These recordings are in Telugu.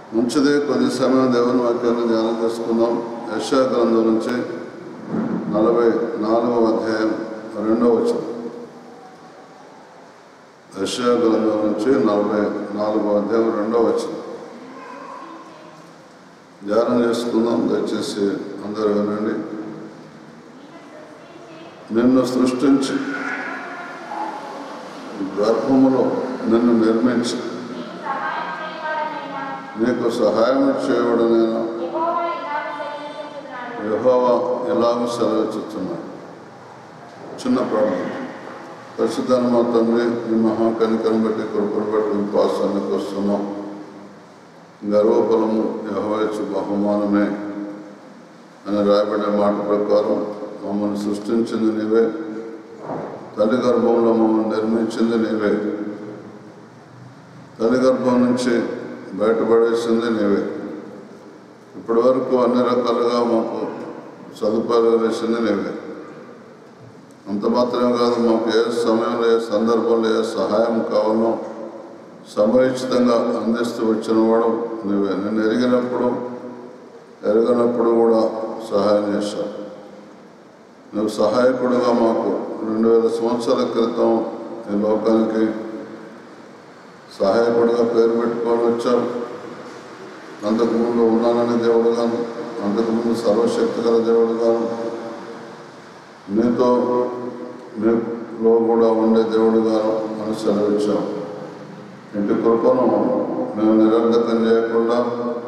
మంచిదే కొద్ది సమయం దేవుని వాక్యాన్ని ధ్యానం చేసుకుందాం యశా గ్రంథం నుంచి నలభై నాలుగవ అధ్యాయం రెండవ వచనం యశా గ్రంథం నుంచి నలభై నాలుగవ అధ్యాయం రెండవ వచనం ధ్యానం చేసుకుందాం దయచేసి అందరూ వినండి నిన్ను సృష్టించి గర్భములో నిన్ను నిర్మించి నీకు సహాయం చేయబడనైనా యహోవా ఎలాగూ సెలవిస్తున్నాడు చిన్న ప్రాబ్లం పరిశుద్ధాన్ని మా తండ్రి ఈ మహాకనికరం బట్టి కొడుకుని బట్టి మీ పాసానికి వస్తున్నాం గర్వఫలము యహోవచ్చు బహుమానమే అని రాయబడిన మాట ప్రకారం మమ్మల్ని సృష్టించింది నీవే తల్లి గర్భంలో మమ్మల్ని నిర్మించింది నీవే తల్లి గర్భం నుంచి బయటపడేసింది నీవే ఇప్పటి వరకు అన్ని రకాలుగా మాకు సదుపాయాలు వేసింది నీవే అంత మాత్రమే కాదు మాకు ఏ సమయంలో ఏ సందర్భంలో ఏ సహాయం కావాలో సమయోచితంగా అందిస్తూ వచ్చిన వాడు నువ్వే నేను ఎరిగినప్పుడు ఎరగనప్పుడు కూడా సహాయం చేశావు నువ్వు సహాయకుడుగా మాకు రెండు వేల సంవత్సరాల క్రితం ఈ లోకానికి సహాయకుడిగా పేరు పెట్టుకొని వచ్చావు అంతకుముందు ఉన్నానని దేవుడు గాను అంతకుముందు సర్వశక్తి గల దేవుడు గాను నీతో నీలో కూడా ఉండే దేవుడు గాను అని సెలవిచ్చాం ఇంటి కృపను మేము నిరర్ధకం చేయకుండా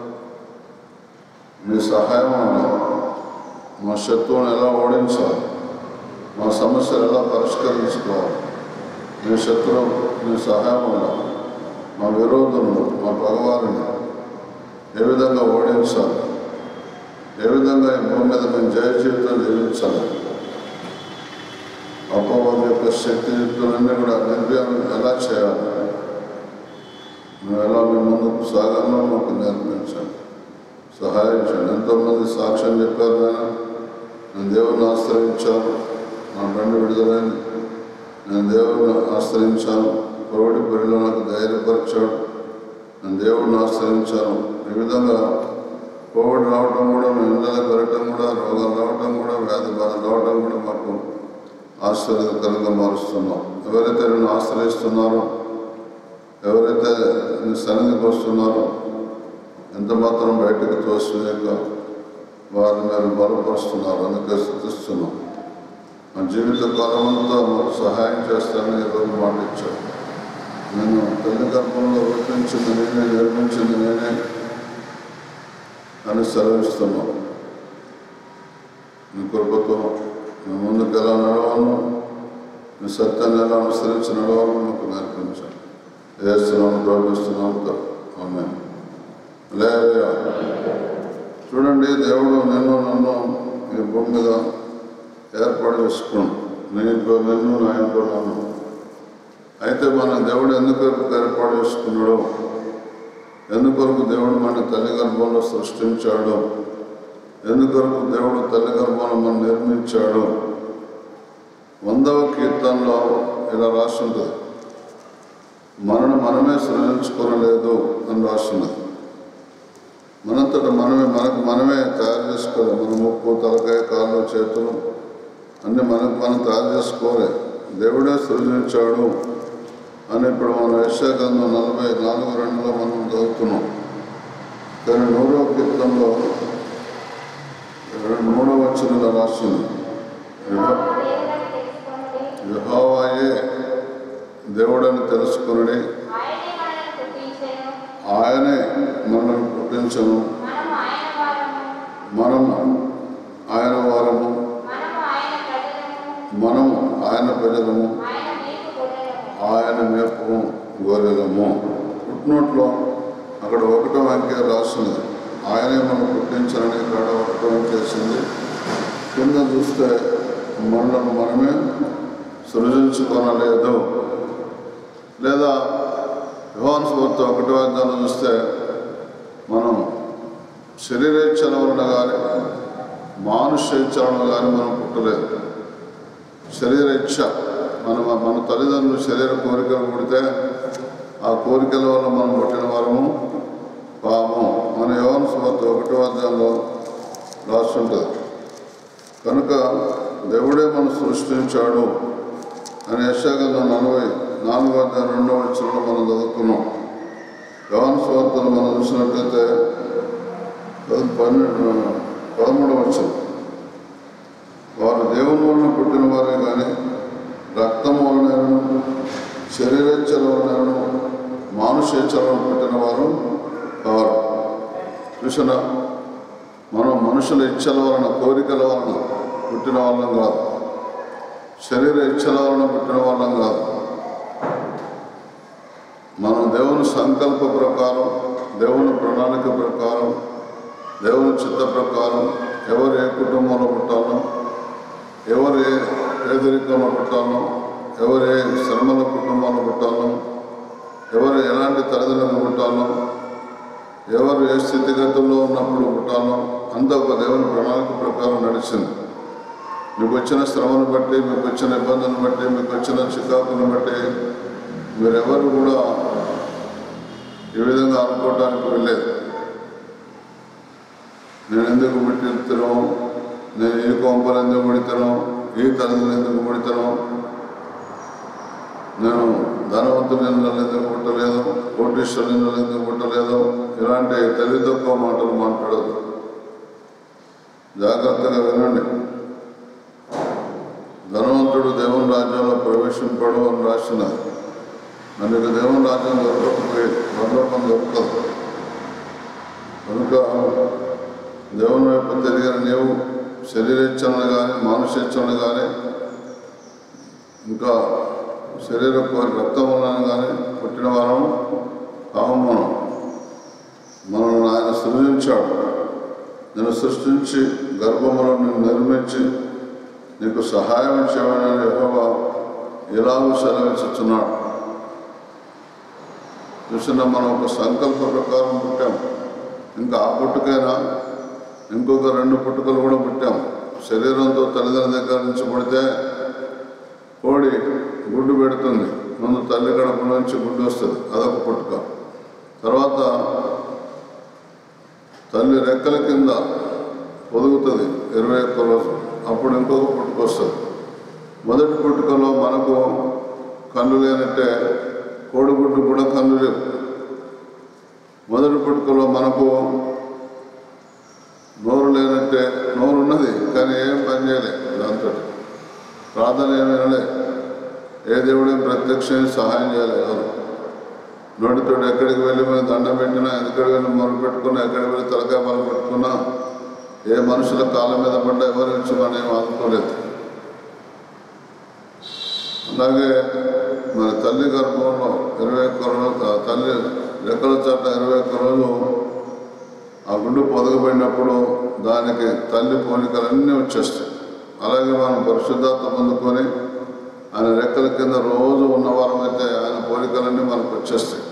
మీ సహాయం వల్ల మా శత్రువుని ఎలా ఓడించాలి మా సమస్యలు ఎలా పరిష్కరించుకోవాలి మీ శత్రువు మీ సహాయం వల్ల మా విరోధులను మా పగవారిని ఏ విధంగా ఓడించాలి ఏ విధంగా ఈ భూమి మీద మేము జయ జీవితం జీవించాలి అపవాది యొక్క శక్తియుక్తులన్నీ కూడా నిర్భయం ఎలా చేయాలి మేము ఎలా మీ ముందుకు సాగాలో మాకు నేర్పించండి సహాయించండి ఎంతోమంది సాక్ష్యం చెప్పారు ఆయన నేను దేవుడిని ఆశ్రయించాను నా బండి విడుదలైంది నేను దేవుడిని ఆశ్రయించాను కోవిడి పొరిలో నాకు ధైర్యపరిచాడు నేను దేవుడిని ఆశ్రయించాను ఈ విధంగా కోవిడ్ రావటం కూడా మేము ఇళ్ళకి వెళ్ళటం కూడా రోగాలు రావటం కూడా వ్యాధి బాధ రావటం కూడా మాకు ఆశ్చర్యకరంగా మారుస్తున్నాం ఎవరైతే నేను ఆశ్రయిస్తున్నారో ఎవరైతే నీ సన్నిధికి వస్తున్నారో ఎంత మాత్రం బయటకు తోసినాక వారిని మీరు బలపరుస్తున్నారు అందుకే స్థుతిస్తున్నాం మా జీవిత కాలం అంతా మాకు సహాయం చేస్తానని ఈరోజు మాట ఇచ్చారు నేను తల్లి గర్భంలో రూపించింది నేనే నిర్మించింది నేనే అని సెలవిస్తున్నాం నీ కృపతో మీ ముందుకు ఎలా నడవాలో మీ సత్యాన్ని ఎలా అనుసరించి నడవాలో మాకు నేర్పించాను వేస్తున్నాము ప్రవర్తిస్తున్నాము ఆమె లేదా చూడండి దేవుడు నిన్ను నన్ను ఈ భూమి మీద ఏర్పాటు చేసుకున్నాడు నీకు నిన్ను నా ఇంట్లో నన్ను అయితే మన దేవుడు ఎందుకు ఏర్పాటు చేసుకున్నాడు ఎందుకొరకు దేవుడు మన తల్లి గర్భంలో సృష్టించాడు ఎందుకొరకు దేవుడు తల్లి గర్భంలో మనం నిర్మించాడు వందవ కీర్తనలో ఇలా రాస్తుంటుంది మనను మనమే సృజించుకోనలేదు అని రాస్తున్నది మనంతట మనమే మనకు మనమే తయారు చేసుకోవాలి మన ముక్కు తలకాయ కాళ్ళు చేతులు అన్నీ మనకు మనం తయారు చేసుకోలే దేవుడే సృజించాడు అని ఇప్పుడు మన యశాగంధం నలభై నాలుగు రెండులో మనం చదువుతున్నాం కానీ మూడవ కీర్తంలో మూడవ వచ్చిన రాస్తుంది యహోవాయే దేవుడని తెలుసుకుని ఆయనే మనల్ని పుట్టించను మనం ఆయన వారము మనము ఆయన ప్రజలము ఆయన మేపు గోరెలము పుట్టినట్లో అక్కడ ఒకటో అంకె రాస్తున్నది ఆయనే మనం పుట్టించాలని ఇక్కడ ఒకటో అంకె చేసింది కింద చూస్తే మనలను మనమే సృజించుకొనలేదు లేదా యోహాన్ స్ఫూర్తి ఒకటో అధ్యాయంలో చూస్తే మనం శరీరేచ్ఛల వలన కానీ మానుష్యేచ్ఛల వలన కానీ మనం పుట్టలేదు శరీరేచ్ఛ మన మన తల్లిదండ్రులు శరీర కోరికలు పుడితే ఆ కోరికల వల్ల మనం పుట్టిన వారము పాపం ఉంటుంది కనుక దేవుడే మనం సృష్టించాడు అని యశాగంధం నలభై నాలుగో అధ్యాయం రెండవ వచ్చరంలో మనం చదువుకున్నాం యవన స్వార్థను మనం చూసినట్లయితే పద- పన్నెండు పదమూడవ వచ్చరం వారు దేవుని వలన పుట్టిన వారే కానీ రక్తం వలనను శరీరేచ్ఛల వలనను మానుషేచ్ఛల వలన పుట్టిన వారు కారు చూసిన మనం మనుషుల ఇచ్చల వలన కోరికల వలన పుట్టిన వాళ్ళం కాదు శరీర ఇచ్చల వలన పుట్టిన వాళ్ళం కాదు మనం దేవుని సంకల్ప ప్రకారం దేవుని ప్రణాళిక ప్రకారం దేవుని చిత్త ప్రకారం ఎవరు ఏ కుటుంబంలో పుట్టాలో ఎవరు ఏ పేదరికంలో పుట్టాలో ఎవరు ఏ శ్రమల కుటుంబంలో పుట్టాలో ఎవరు ఎలాంటి తల్లిదండ్రులు పుట్టాలో ఎవరు ఏ స్థితిగతుల్లో ఉన్నప్పుడు పుట్టాలో అంతా ఒక దేవుని ప్రణాళిక ప్రకారం నడిచింది మీకు వచ్చిన శ్రమను బట్టి మీకు వచ్చిన ఇబ్బందులను బట్టి మీకు వచ్చిన చికాకులను బట్టి మీరెవరు కూడా ఈ విధంగా అనుకోవడానికి వెళ్ళలేదు నేను ఎందుకు పుట్టిస్తాను నేను ఈ కొంపలు ఎందుకు పుడతాను ఈ తల్లిదండ్రులు ఎందుకు పుడతాను నేను ధనవంతుని ఇళ్ళలో ఎందుకు పుట్టలేదు కోటీశ్వరుని ఇళ్ళలో ఎందుకు పుట్టలేదు ఇలాంటి తెలివి తక్కువ మాటలు మాట్లాడదు జాగ్రత్తగా వినండి ధనవంతుడు దేవుని రాజ్యంలో ప్రవేశింపడు అని రాసినది మనకి దేవుని రాజ్యం దొరకకపోయి పరలోకం దొరకదు కనుక దేవుని వైపు తిరిగిన నీవు శరీరేచ్ఛలను కానీ మానుషేచ్ఛలను కానీ ఇంకా శరీర కోరి రక్తం వలన కానీ పుట్టిన వారం కాము మనం మనల్ని ఆయన సృజించాడు నేను సృష్టించి గర్భములో నిన్ను నిర్మించి నీకు సహాయం చేయమని యెహోవా ఇలాగూ సెలవిస్తున్నాడు చూసిన మనం ఒక సంకల్ప ప్రకారం పుట్టాం ఇంకా ఆ పుట్టుకైనా ఇంకొక రెండు పుట్టుకలు కూడా పుట్టాం శరీరంతో తల్లిదండ్రుల దగ్గర నుంచి పుడితే కోడి గుడ్డు పెడుతుంది ముందు తల్లి గడప నుంచి గుడ్డు వస్తుంది అదొక పుట్టుక తర్వాత తల్లి రెక్కల కింద పొదుగుతుంది ఇరవై ఒక్క రోజు అప్పుడు ఇంకొక పుట్టుక వస్తుంది మొదటి పుట్టుకలో మనకు కళ్ళు లేనట్టే కోడిగుడ్డు కూడా కళ్ళు లేవు మొదటి పుట్టుకలో మనకు నోరు లేనట్టే నోరు ఉన్నది కానీ ఏం పని చేయలే దాంతో ప్రార్థన ఏమి వినలే ఏ దేవుడేం ప్రత్యక్షం సహాయం చేయలే ఎవరు నోటితో ఎక్కడికి వెళ్ళి మనం దండం పెట్టినా ఎక్కడికి వెళ్ళి మొదలు పెట్టుకున్నా ఎక్కడికి వెళ్ళి తలకాయ మొదలు పెట్టుకున్నా ఏ మనుషుల కాళ్ళ మీద పడ్డా ఎవరు ఇచ్చి మనం ఏం ఆదుకోలేదు అలాగే మన తల్లి గర్భంలో ఇరవై ఒక్క రోజు ఆ తల్లి రెక్కల చట్ట ఇరవై ఒక్క రోజు ఆ గుండు పొదగబడినప్పుడు దానికి తల్లి పోలికలన్నీ వచ్చేస్తాయి అలాగే మనం పరిశుద్ధాత్మ పొందుకొని ఆయన రెక్కల కింద రోజు ఉన్నవారం అయితే ఆయన పోలికలన్నీ మనకు వచ్చేస్తాయి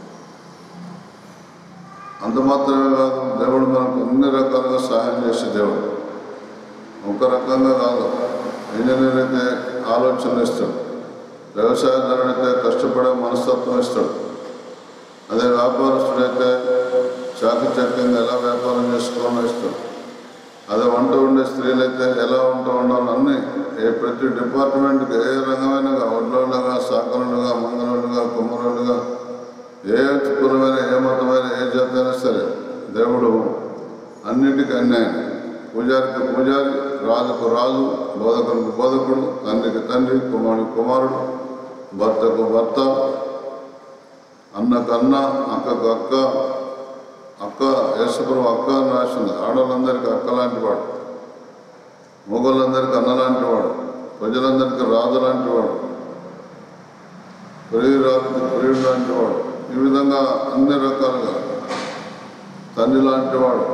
అంత మాత్రమే కాదు దేవుడు మనకు అన్ని రకాలుగా సహాయం చేసే దేవుడు ఒక రకంగా కాదు ఇంజనీర్ అయితే ఆలోచన ఇస్తాడు వ్యవసాయదారుడైతే కష్టపడే మనస్తత్వం ఇస్తాడు అదే వ్యాపారస్తుడైతే చాకచక్యంగా ఎలా వ్యాపారం చేసుకోవాలని ఇస్తాడు అదే వంట ఉండే స్త్రీలైతే ఎలా వంట ఉండాలి అన్నీ ఏ ప్రతి డిపార్ట్మెంట్కి ఏ రంగమైనగా వడ్లోళ్ళుగా సాకరులుగా మంగళులుగా కుమ్మరులుగా ఏ కులమైన ఏ మతమైన ఏ జాతి అయినా సరే దేవుడు అన్నిటికీ అన్యాయం పూజారికి పూజారి రాజుకు రాజు బోధకునికి బోధకుడు తండ్రికి తండ్రి కుమారుడికి కుమారుడు భర్తకు భర్త అన్నకు అన్న అక్కకు అక్క అక్క యేసుప్రభు అక్క అని రాసింది ఆడవాళ్ళందరికీ అక్క లాంటి వాడు మొగోళ్ళందరికీ అన్న లాంటి వాడు ప్రజలందరికీ రాజు లాంటి వాడు ప్రియురాలకి ప్రియుడు లాంటి వాడు ఈ విధంగా అన్ని రకాలుగా తండ్రి లాంటి వాడు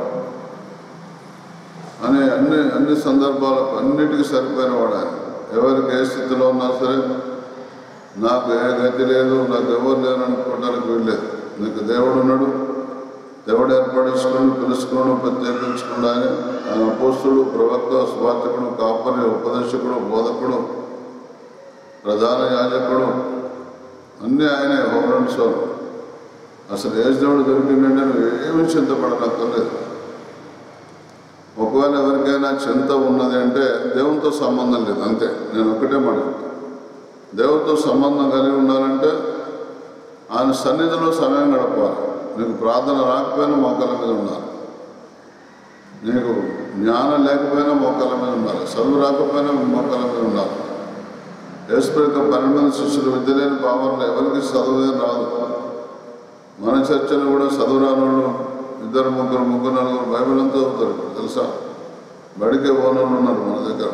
అనే అన్ని అన్ని సందర్భాలకు అన్నిటికీ సరిపోయిన వాడు ఆయన ఎవరికి ఏ స్థితిలో ఉన్నా సరే నాకు ఏ గతి లేదు నాకు ఎవరు లేరు అనుకోవడానికి వీల్లేదు నీకు దేవుడు ఉన్నాడు దేవుడు ఏర్పడించుకుని పిలుచుకున్నాడు ప్రత్యేకించుకున్నాడు ఆయన ఆయన అపోస్తుడు ప్రవక్త స్వార్థకుడు కాపరి ఉపదేశకుడు బోధకుడు ప్రధాన యాజకుడు అన్నీ ఆయనే హోమరెంట్ సోన్ అసలు ఏ దేవుడు దొరికిందంటే నువ్వు ఏమీ చింతపడనక్కర్లేదు ఒకవేళ ఎవరికైనా చింత ఉన్నది అంటే దేవునితో సంబంధం లేదు అంతే నేను ఒకటే మాట చెప్తా. దేవునితో సంబంధం కలిగి ఉండాలంటే ఆయన సన్నిధిలో సమయం గడపాలి నీకు ప్రార్థన రాకపోయినా మోకాల మీద ఉండాలి నీకు జ్ఞానం లేకపోయినా మోకాల మీద ఉండాలి చదువు రాకపోయినా మోకాల మీద ఉండాలి యేసుప్రక పన్నెండు మంది శిష్యులు విద్య లేని పావనలు ఎవరికి చదువు రాదు మన చర్చలు కూడా చదువు రాని వాళ్ళు ఇద్దరు ముగ్గురు ముగ్గురు నలుగురు బైబిల్ అంతా చదువుతారు ఇప్పుడు తెలుసా బడికే ఓనర్లు ఉన్నారు మన దగ్గర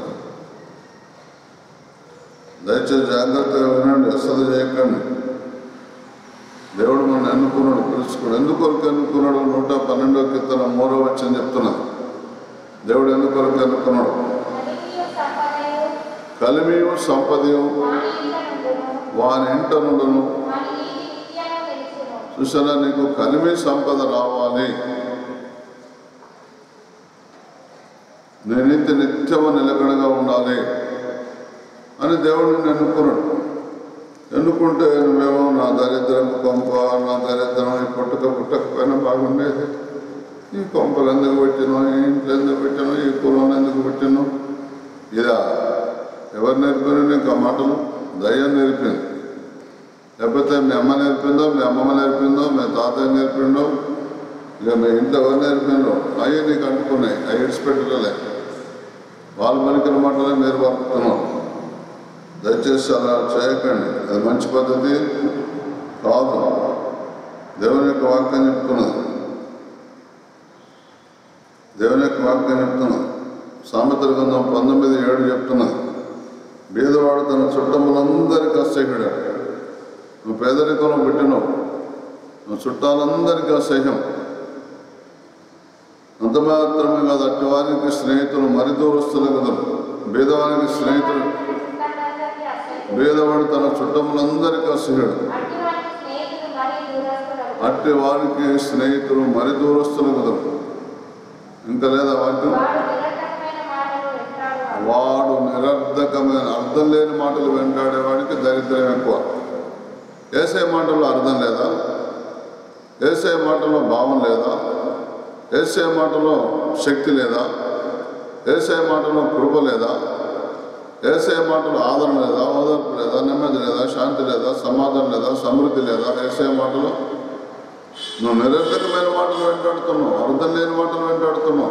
దయచేసి జాగ్రత్తగా వినండి అసలు చేయకండి దేవుడు మన ఎన్నుకున్నాడు పిలుచుకున్నాడు ఎందుకొరకు ఎన్నుకున్నాడు నూట పన్నెండో కీర్తన మూడో వచ్చని చెప్తున్నాడు దేవుడు ఎందుకొరకు ఎన్నుకున్నాడు కలిమియు సంపదయు కలిమియు సంపదయు వాని ఇంట నుండును వాని ఇంట నుండును వాని నీతి నిత్యము తెలుసును చూసారా నీకు కలిమి సంపద రావాలి నీ నీతి నిత్యము నిలకడగా ఉండాలి అని దేవుడు నిన్ను ఎన్నుకున్నాడు ఎన్నుకుంటే నువ్వేమో నా దరిద్రం కొంప నా దరిద్రం ఈ పుట్టక పుట్టకపోయినా బాగుండేది ఈ కొంపలు ఎందుకు పెట్టినో ఈ ఇంట్లో ఎందుకు పెట్టినో ఈ కులం ఎందుకు పెట్టినో ఇదా ఎవరు నేర్పారు నీకు ఆ మాటలు దయ్యం నేర్పింది లేకపోతే మీ అమ్మ నేర్పిందో మీ అమ్మమ్మ నేర్పిందో మీ తాతయ్య నేర్పిండో ఇక మీ ఇంట్లో ఎవరు నేర్పిండో అవి నీకు అంటుకున్నాయి అవి ఇడిచిపెట్టలే వాళ్ళు పలికిన మాటలే మీరు పలుకుతున్నారు దయచేసి అలా చేయకండి అది మంచి పద్ధతి కాదు దేవుని యొక్క వాక్యం చెప్తున్నది దేవుని యొక్క వాక్యం చెప్తున్నది సామెతల గ్రంథం పంతొమ్మిది ఏడు చెప్తున్నది బీదవాడు తన చుట్టములందరికీ అసహ్యుడు నువ్వు పేదరికంలో పెట్టినావు నువ్వు చుట్టాలందరికీ అసహ్యం అంత మాత్రమే కాదు అట్టి వారికి స్నేహితులు మరి దూరస్తులు కదా బీదవానికి స్నేహితులు చుట్టాలందరికీ అసహ్యం. బీదవాడు తన చుట్టములందరికీ అసహ్యుడు అట్టి వారికి స్నేహితులు మరీ దూరస్తులగుదురు. అట్టి వారికి స్నేహితులు మరి దూరస్తులు కదా ఇంకా లేదా వాక్యం వాడు నిరర్థకమైన మాటలు వెంటాడువాడు. వాడు నిరర్ధకమైన అర్థం లేని మాటలు వెంటాడేవాడికి దరిద్రం ఎక్కువ ఏసే మాటల్లో అర్థం లేదా ఏసే మాటల్లో భావం లేదా ఏసే మాటలో శక్తి లేదా ఏసే మాటలో కృప లేదా ఏసే మాటలో ఆదరణ లేదా ఓదార్పు లేదా నెమ్మది లేదా శాంతి లేదా సమాధానం లేదా సమృద్ధి లేదా ఏసే మాటలో నువ్వు నిరర్థకమైన మాటలు వెంటాడుతున్నావు అర్థం లేని మాటలు వెంటాడుతున్నావు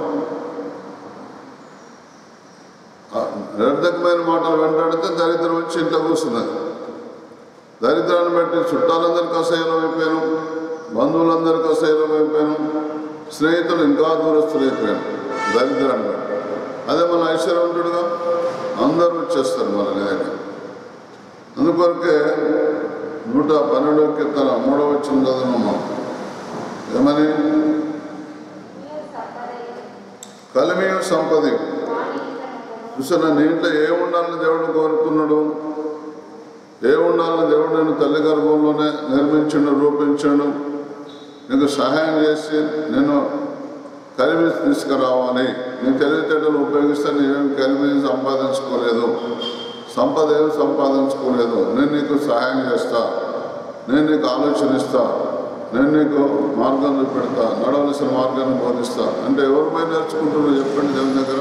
ఆ నిరర్ధకమైన మాటలు వెంటాడితే దరిద్రం వచ్చి ఇంట్లో కూర్చున్నది దరిద్రాన్ని బట్టి చుట్టాలందరికీ అసహ్యం అయిపోయాను బంధువులందరికీ అసహ్యం అయిపోయాను స్నేహితులు ఇంకా దూరస్తులు అయిపోయాను దరిద్రాన్ని బట్టి అదే మన ఐశ్వర్యవంతుడుగా అందరూ వచ్చేస్తారు మన నీ దగ్గర అందుకొరకే నూట పన్నెండవ కీర్తన మూడవ వచ్చిన చదువున్నాం ఏమని నీవు సంపదయు కలిమియు సంపది వాని ఇంట నుండును. చూసారా నీ ఇంట్లో ఏముండాలని దేవుడు కోరుతున్నాడు ఏముండాలని దేవుడు నేను తల్లి గర్భంలోనే నిర్మించిండు రూపించాడు నీకు సహాయం చేసి నేను కలిమి తీసుకురావాలి నీ తెలివితేటలు ఉపయోగిస్తే నీవేం కలిమి సంపాదించుకోలేదు సంపద ఏం సంపాదించుకోలేదు నేను నీకు సహాయం చేస్తా నేను నీకు ఆలోచన ఇస్తా నేను నీకు మార్గం చూపెడతా నడవలసిన మార్గాన్ని బోధిస్తా అంటే ఎవరి పై నేర్చుకుంటున్నావు చెప్పండి దేవుని దగ్గర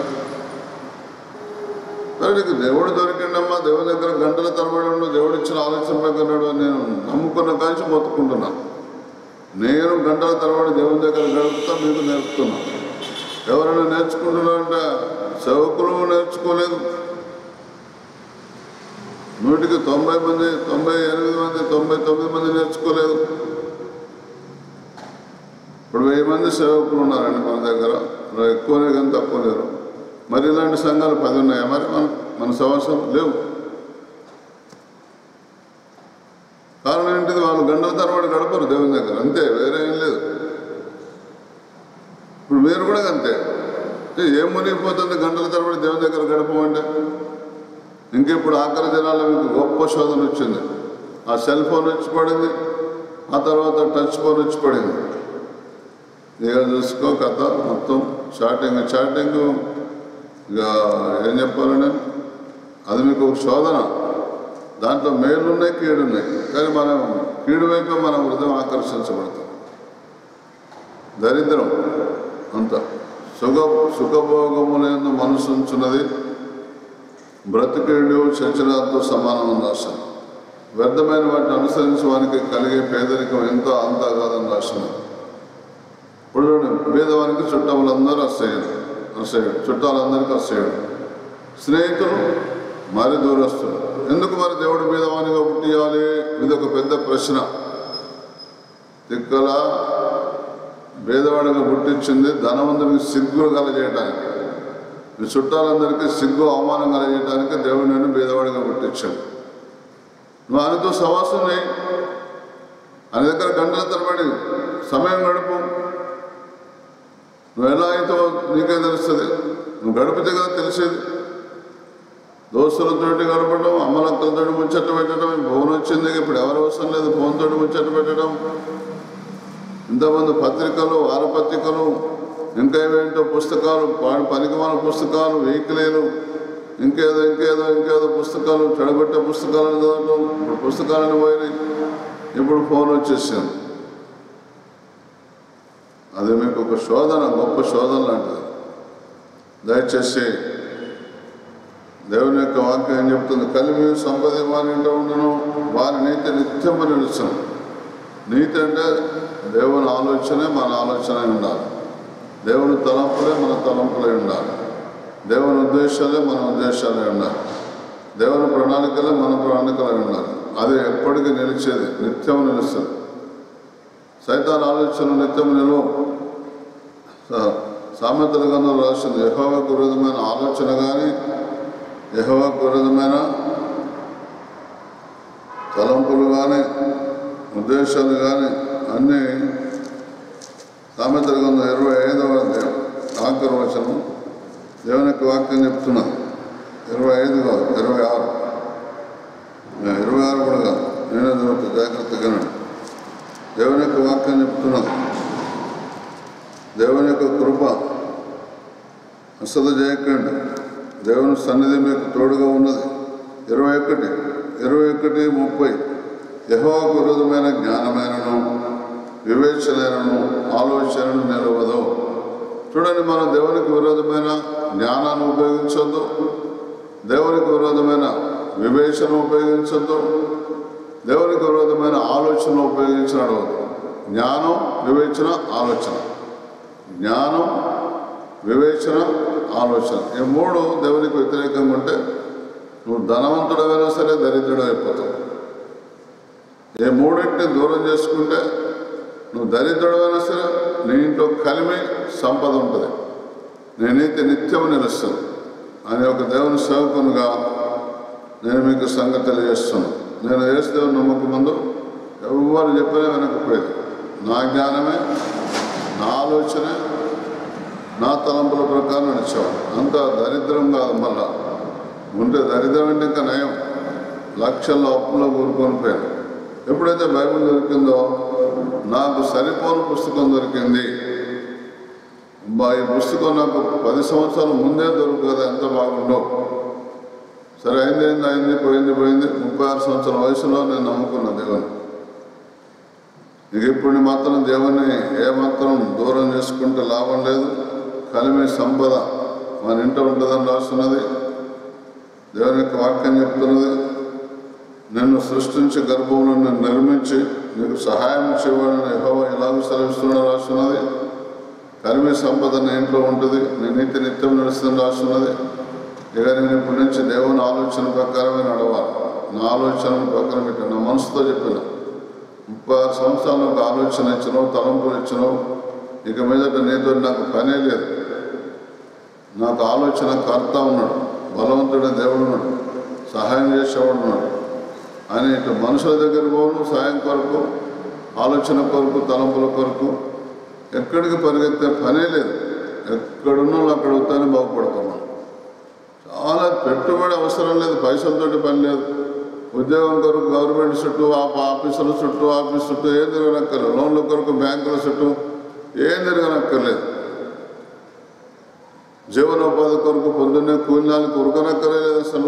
మరి నీకు దేవుడు దొరికిండమ్మా దేవుని దగ్గర గంటల తరబడి ఉండు దేవుడు ఇచ్చిన ఆలోచన ప్రకారం అని నేను నమ్ముకున్న కాంచి మొత్తుకుంటున్నా నేను గంటల తరబడి దేవుని దగ్గర గడుపుతా మీకు నేర్పుతున్నా ఎవరైనా నేర్చుకుంటున్నారంటే సేవకులు నేర్చుకోలేదు నూటికి తొంభై మంది తొంభై ఎనిమిది మంది తొంభై తొమ్మిది మంది నేర్చుకోలేదు ఇప్పుడు వెయ్యి మంది సేవకులు ఉన్నారండి మన దగ్గర ఎక్కువనే కానీ తక్కువ లేరు మరి ఇలాంటి సంఘాలు పది ఉన్నాయా మరి మన మన సంవత్సరం లేవు కారణం ఏంటిది వాళ్ళు గంటల తరబడి గడపరు దేవుని దగ్గర అంతే వేరే ఏం లేదు ఇప్పుడు మీరు కూడా అంతే ఏ, ఏం మునిగిపోతుంది గంటల తరబడి దేవుని దగ్గర గడపమంటే ఇంకెప్పుడు ఆఖరి దినాల్లో మీకు గొప్ప శోధన వచ్చింది ఆ సెల్ ఫోన్ వచ్చి పడింది ఆ తర్వాత టచ్ ఫోన్ వచ్చి పడింది ఇక చూసుకో కథ మొత్తం చాటింగ్ చాటింగ్ ఇక ఏం చెప్పాలి నేను అది మీకు ఒక శోధన దాంట్లో మేలు ఉన్నాయి కీడు ఉన్నాయి కానీ మనం కీడు వైపు మన హృదయం ఆకర్షించబడతాం దరిద్రం అంత సుఖ సుఖభోగములందు మనసు ఉంచున్నది బ్రతికేడు చర్చలతో సమానం అని రాశాను వ్యర్థమైన వాటిని అనుసరించి వానికి కలిగే పేదరికం ఎంతో అంతా కాదని రాశాను ఇప్పుడు చూడండి పేదవానికి చుట్టాలందరూ అసహ్యుడు అసహ్యుడు చుట్టాలందరికీ అసహ్యుడు స్నేహితులు మరి దూరస్తులు ఎందుకు మరి దేవుడు పేదవానిగా పుట్టియాలి ఇది ఒక పెద్ద ప్రశ్న తిక్కల పేదవాడిగా పుట్టించింది ధనవంతుడికి సిగ్గులు కలగజేయటానికి మీ చుట్టాలందరికీ సిగ్గు అవమానం కలగజేయటానికి దేవుడు నేను పేదవాడిగా పుట్టించాడు నువ్వు ఆయనతో సవాసం చేయి ఆయన దగ్గర గంటల తరబడి సమయం గడుపు నువ్వు ఎలా అయితే నీకే తెలుస్తుంది నువ్వు గడిపితే కదా తెలిసేది దోస్తులతోటి గడపడం అమ్మలక్కలతోటి ముచ్చట పెట్టడం ఫోన్ వచ్చింది ఇప్పుడు ఎవరు అవసరం లేదు ఫోన్ తోటి ముచ్చట పెట్టడం ఇంతమంది పత్రికలు వారపత్రికలు ఇంకా ఏమేంటో పుస్తకాలు పా- పనికిమాల పుస్తకాలు వెహికలేలు ఇంకేదో ఇంకేదో ఇంకేదో పుస్తకాలు చెడగొట్టే పుస్తకాలను చదవడం ఇప్పుడు పుస్తకాలను పోయినాయి ఇప్పుడు ఫోన్ వచ్చేసింది అది మీకు ఒక శోధన గొప్ప శోధన లాంటిది దయచేసి దేవుని యొక్క వాక్యం ఏం చెప్తుంది కలిమి సంపద వారి ఇంట ఉండను వారి నీతి నిత్యము నిలుచును నీతి అంటే దేవుని ఆలోచనే మన ఆలోచన అయి ఉండాలి దేవుని తలంపులే మన తలంపులే ఉండాలి దేవుని ఉద్దేశాలే మన ఉద్దేశాలే ఉండాలి దేవుని ప్రణాళికలే మన ప్రణాళికలే ఉండాలి అది ఎప్పటికీ నిలిచేది నిత్యం నిలుస్తుంది సైతాన్ ఆలోచన నిత్యం నిలువ సా- సామెతల గంధం రాసింది యహోవకు విరుద్ధమైన ఆలోచన కానీ యహోవకు విరుద్ధమైన తలంపులు కానీ ఉద్దేశాలు కానీ అన్నీ సామెతల గంధం ఇరవై ఐదవ అధ్యాయం ఆఖరి వచనం దేవుని యొక్క వాక్యం చెప్తున్నది ఇరవై ఐదు కాదు ఇరవై ఆరు ఇరవై ఆరు కూడా కాదు నేనే చదువుతా జాగ్రత్తగా వినండి. దేవుని యొక్క వాక్యం చెప్తున్నది దేవుని యొక్క కృప అసలు చేయకండి దేవుని సన్నిధి మీకు తోడుగా ఉన్నది ఇరవై ఒకటి ఇరవై ఒకటి ముప్పై యహోకు విరుద్ధమైన జ్ఞానమైనను వివేచనైనను ఆలోచనను నిలవదు చూడండి మనం దేవునికి విరోధమైన జ్ఞానాన్ని ఉపయోగించొద్దు దేవునికి విరోధమైన వివేచన ఉపయోగించొద్దు దేవునికి విరోధమైన ఆలోచన ఉపయోగించడం జ్ఞానం వివేచన ఆలోచన జ్ఞానం వివేచన ఆలోచన ఈ మూడు దేవునికి వ్యతిరేకంగా ఉంటే నువ్వు ధనవంతుడైనా సరే దరిద్రుడు అయిపోతావు ఈ మూడింటిని దూరం చేసుకుంటే నువ్వు దరిద్రుడైనా సరే నీ ఇంట్లో కలిమి సంపద ఉంటుంది నేనైతే నిత్యం నిలుస్తాను అనే ఒక దేవుని సేవకునిగా నేను మీకు సంగతి తెలియజేస్తున్నాను నేను యేసు దేవుని నమ్మకం ముందు ఎవరు చెప్పినా వెనకపోయేది నా జ్ఞానమే నా ఆలోచనే నా తలంపుల ప్రకారం నడిచేవాడు అంత దరిద్రం కాదు మళ్ళా ఉంటే దరిద్రం అంటే ఇంకా నయం లక్షల్లో అప్పులో కూరుకొని పోయాను ఎప్పుడైతే బైబిల్ దొరికిందో నాకు సరిపోని పుస్తకం దొరికింది బా ఈ పుస్తకం నాకు పది సంవత్సరాల ముందే దొరకదు ఎంత బాగుండో సరే అయింది అయింది అయింది పోయింది పోయింది ముప్పై ఆరు సంవత్సరాల వయసులో నేను నమ్ముకున్న దేవుని ఇక ఇప్పుడు మాత్రం దేవుని ఏ మాత్రం దూరం చేసుకుంటే లాభం లేదు కలిమి సంపద మన ఇంట ఉంటుందని రాస్తున్నది దేవుని యొక్క వాక్యం చెప్తున్నది నిన్ను సృష్టించి గర్భంలో నిన్ను నిర్మించి నీకు సహాయం చేయవాలని యెహోవా ఎలాగో సెలవిస్తున్నా రాస్తున్నది కలిమి సంపద నీ ఇంట్లో ఉంటుంది నీ నీతి నిత్యం నడుస్తుంది రాస్తున్నది ఇక నేను ఇప్పటి నుంచి దేవుని ఆలోచన ప్రకారమే నడవాలి నా ఆలోచన ప్రకారం పెట్టాను నా మనసుతో చెప్పిన ముప్పై ఆరు సంవత్సరాలు ఒక ఆలోచన ఇచ్చినావు తలంపులు ఇచ్చినావు ఇక మీదట నీతో నాకు పనే లేదు నాకు ఆలోచన కర్త ఉన్నాడు బలవంతుడే దేవుడు ఉన్నాడు సహాయం చేసేవాడు ఉన్నాడు అని ఇటు మనుషుల దగ్గర పోను సాయం కొరకు ఆలోచన కొరకు తలంపుల కొరకు ఎక్కడికి పరిగెత్తే పనే లేదు ఎక్కడున్నా అక్కడ వస్తానే బాగుపడతాం మనం చాలా పెట్టుబడి అవసరం లేదు పైసలతోటి పని లేదు ఉద్యోగం కొరకు గవర్నమెంట్ చుట్టూ ఆ ఆఫీసుల చుట్టూ ఆఫీస్ చుట్టూ ఏం తిరగనక్కర్లేదు లోన్ల కొరకు బ్యాంకుల చుట్టూ ఏం తిరగనక్కర్లేదు జీవనోపాధి కొరకు పొద్దున్నే కూలినాలకు ఉరకనక్కర్లేదు అసలు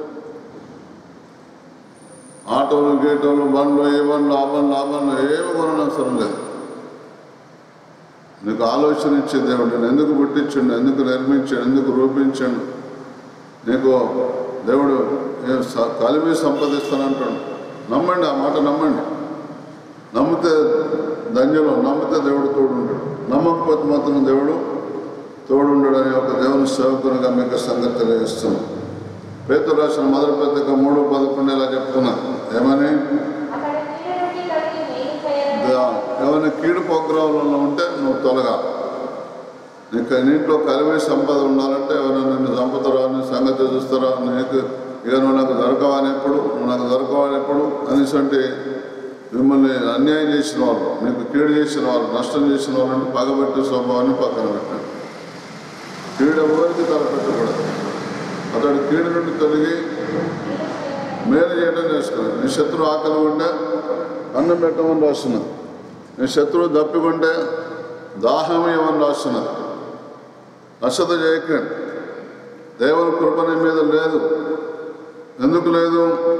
ఆటోలు గీటోలు బండ్లు ఏ బండ్లు ఆ బండ్లు ఆ బండ్లు ఏమి కొననవసరం లేదు నీకు ఆలోచన ఇచ్చే దేవుడు నేను ఎందుకు పుట్టించండు ఎందుకు నిర్మించాడు ఎందుకు రూపించాడు నీకు దేవుడు ఏ స- కలిమి సంపాదిస్తానంటాడు నమ్మండి ఆ మాట నమ్మండి నమ్మితే ధన్యులు నమ్మితే దేవుడు తోడుంటాడు నమ్మకపోతే మాత్రం దేవుడు తోడుండడు అనే ఒక దేవుని సేవకునిగా మీకు సంగతి తెలియజేస్తున్నాం పేతురు రాసిన మొదటి పత్రిక మూడు పదకొండు ఇలా చెప్తున్నా ఏమని అతడు కీడు నుండి తొలగి మేలు చేయడం దా- ఏమైనా కీడు ప్రోగ్రాంలలో ఉంటే నువ్వు తొలగా నీకు నీంట్లో కలిమే సంపద ఉండాలంటే ఎవరైనా నిన్ను చంపుతారా నీ సంగతి చూస్తారా నీకు ఇక నువ్వు నాకు దొరకవని ఎప్పుడు నువ్వు నాకు దొరకవని ఎప్పుడు అనేసి అంటే మిమ్మల్ని అన్యాయం చేసిన వాళ్ళు మీకు కీడు చేసిన వాళ్ళు నష్టం చేసిన వాళ్ళని పగబెట్టే స్వభావాన్ని పక్కన పెట్టండి కీడు ఎవరికి తలపెట్టకూడదు అతడు కీడు నుండి తొలగి మేలు చేయడం నేర్చుకున్నాడు నీ శత్రువు ఆకలి ఉంటే అన్నం పెట్టమని రాస్తున్నా నీ శత్రువు దప్పికుంటే దాహం ఇవ్వని రాస్తున్నా అశ్రద్ధ చేయకండి దేవుని కృప నీ మీద లేదు ఎందుకు లేదు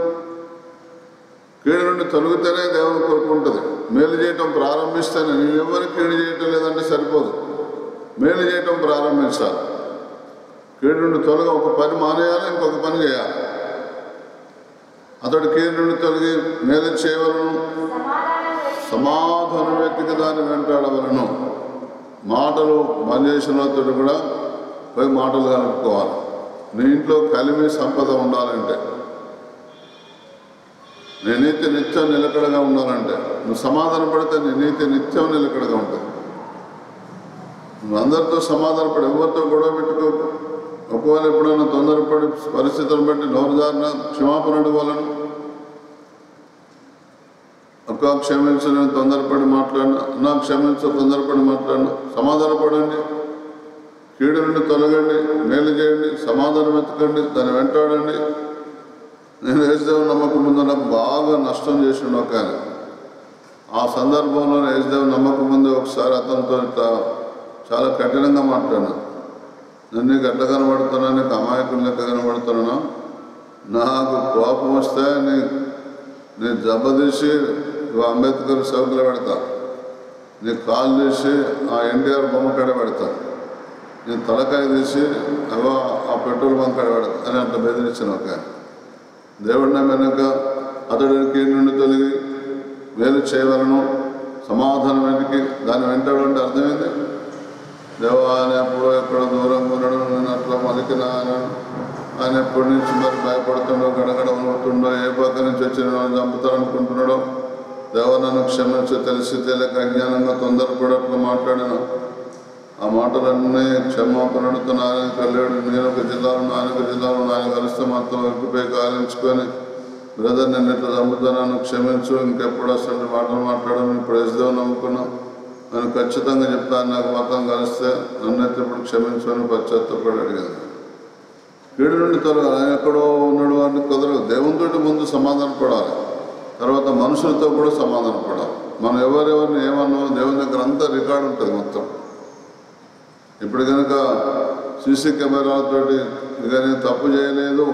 కీడు నుండి తొలగితేనే దేవుని కృప ఉంటుంది మేలు చేయటం ప్రారంభిస్తేనే నేను ఎవరికి కీడు చేయటం లేదంటే సరిపోదు మేలు చేయటం ప్రారంభించాలి కీడు నుండి తొలగ ఒక పని మానేయాలి ఇంకొక పని చేయాలి అతడు కీడు నుండి తొలగి మేలు చేయవలను సమాధానం వ్యక్తి సమాధాన వ్యక్తికి దాన్ని వెంటాడవలను మాటలు బంద్ చేసిన అతడు కూడా పోయి మాటలు కలుపుకోవాలి నీ ఇంట్లో కలిమి సంపద ఉండాలంటే నీ నీతి నిత్యం నిలకడగా ఉండాలంటే నువ్వు సమాధాన పడితే నీ నీతి నిత్యం నిలకడగా ఉంటుంది నువ్వు అందరితో సమాధాన పడి ఎవరితో గొడవ పెట్టుకో ఒకవేళ ఎప్పుడైనా తొందరపడి పరిస్థితులను బట్టి నోరు జారిన క్షమాపణ అడగాలను అక్క క్షమించు నేను తొందరపడి మాట్లాడినా నా క్షమించు తొందరపడి మాట్లాడినా సమాధాన పడండి కీడు నుండి తొలగండి మేలు చేయండి సమాధానం ఎత్తకండి దాన్ని వెంటాడండి నేను యేసుదేవుని నమ్మకం ముందు నాకు బాగా నష్టం చేసిండు ఒక ఆయన ఆ సందర్భంలో యేసుదేవుని నమ్మకం ముందు ఒకసారి అతనితో ఇట్లా చాలా కఠినంగా మాట్లాడినా నేను నీకు ఎట్లా కనబడుతున్నా నీకు అమాయకులు లెక్క కనబడుతున్నా నాకు కోపం వస్తే నీ నీ జబ్బ తీసి ఇగో అంబేద్కర్ చౌకలో పెడతా నీ కాలు తీసి ఆ ఎన్టీఆర్ బొమ్మ కాడ పెడతా నేను తలకాయ తీసి అవో ఆ పెట్రోల్ బంక్ కాడ పెడతా అని అట్లా బెదిరించిన ఒక ఆయన. దేవుడు నా వెనుక అతడు కీడు నుండి తొలగి వేలు చేయవలను సమాధానం వెనక్కి దాని వెంటాడు అంటే అర్థమైంది దేవా ఆయన ఎప్పుడో ఎక్కడో దూరంగా ఉన్నాడు నేను అట్లా మలికినా అని ఆయన ఎప్పటి నుంచి మరి భయపడుతుండో గడగడ వణుకుతుండో ఏ పక్క నుంచి వచ్చిన వాడిని చంపుతారనుకుంటున్నాడో దేవా నన్ను క్షమించు తెలిసి తెలియక అజ్ఞానంగా తొందరపడి అట్లా మాట్లాడాను ఆ మాటలన్నీ క్షమాపణ అడుగుతున్న ఆయన కళ్ళాడు నేను ఒక జిల్లాలో ఆయన ఒక జిల్లాలో ఆయన కలిస్తే మొత్తం వైపుపై కాలించుకొని బ్రదర్ నేను ఇట్లా చంపుతున్నాను క్షమించు ఇంకెప్పుడు అసలు మాటలు మాట్లాడను ఇప్పుడు వేసుదేవు నమ్ముకున్నాం నేను ఖచ్చితంగా చెప్తాను నాకు మొత్తం కలిస్తే నన్ను అయితే ఇప్పుడు క్షమించు అని పశ్చాత్తపడి అడిగాను కీడు నుండి త్వరగా ఆయన ఎక్కడో ఉన్నాడు అని కుదరదు దేవునితోటి ముందు సమాధాన పడాలి తర్వాత మనుషులతో కూడా సమాధాన పడాలి మనం ఎవరెవరిని ఏమన్నామో దేవుని దగ్గర అంతా రికార్డు ఉంటుంది మొత్తం ఇప్పుడు కనుక సీసీ కెమెరాలతోటి ఇక నేను తప్పు చేయలేదు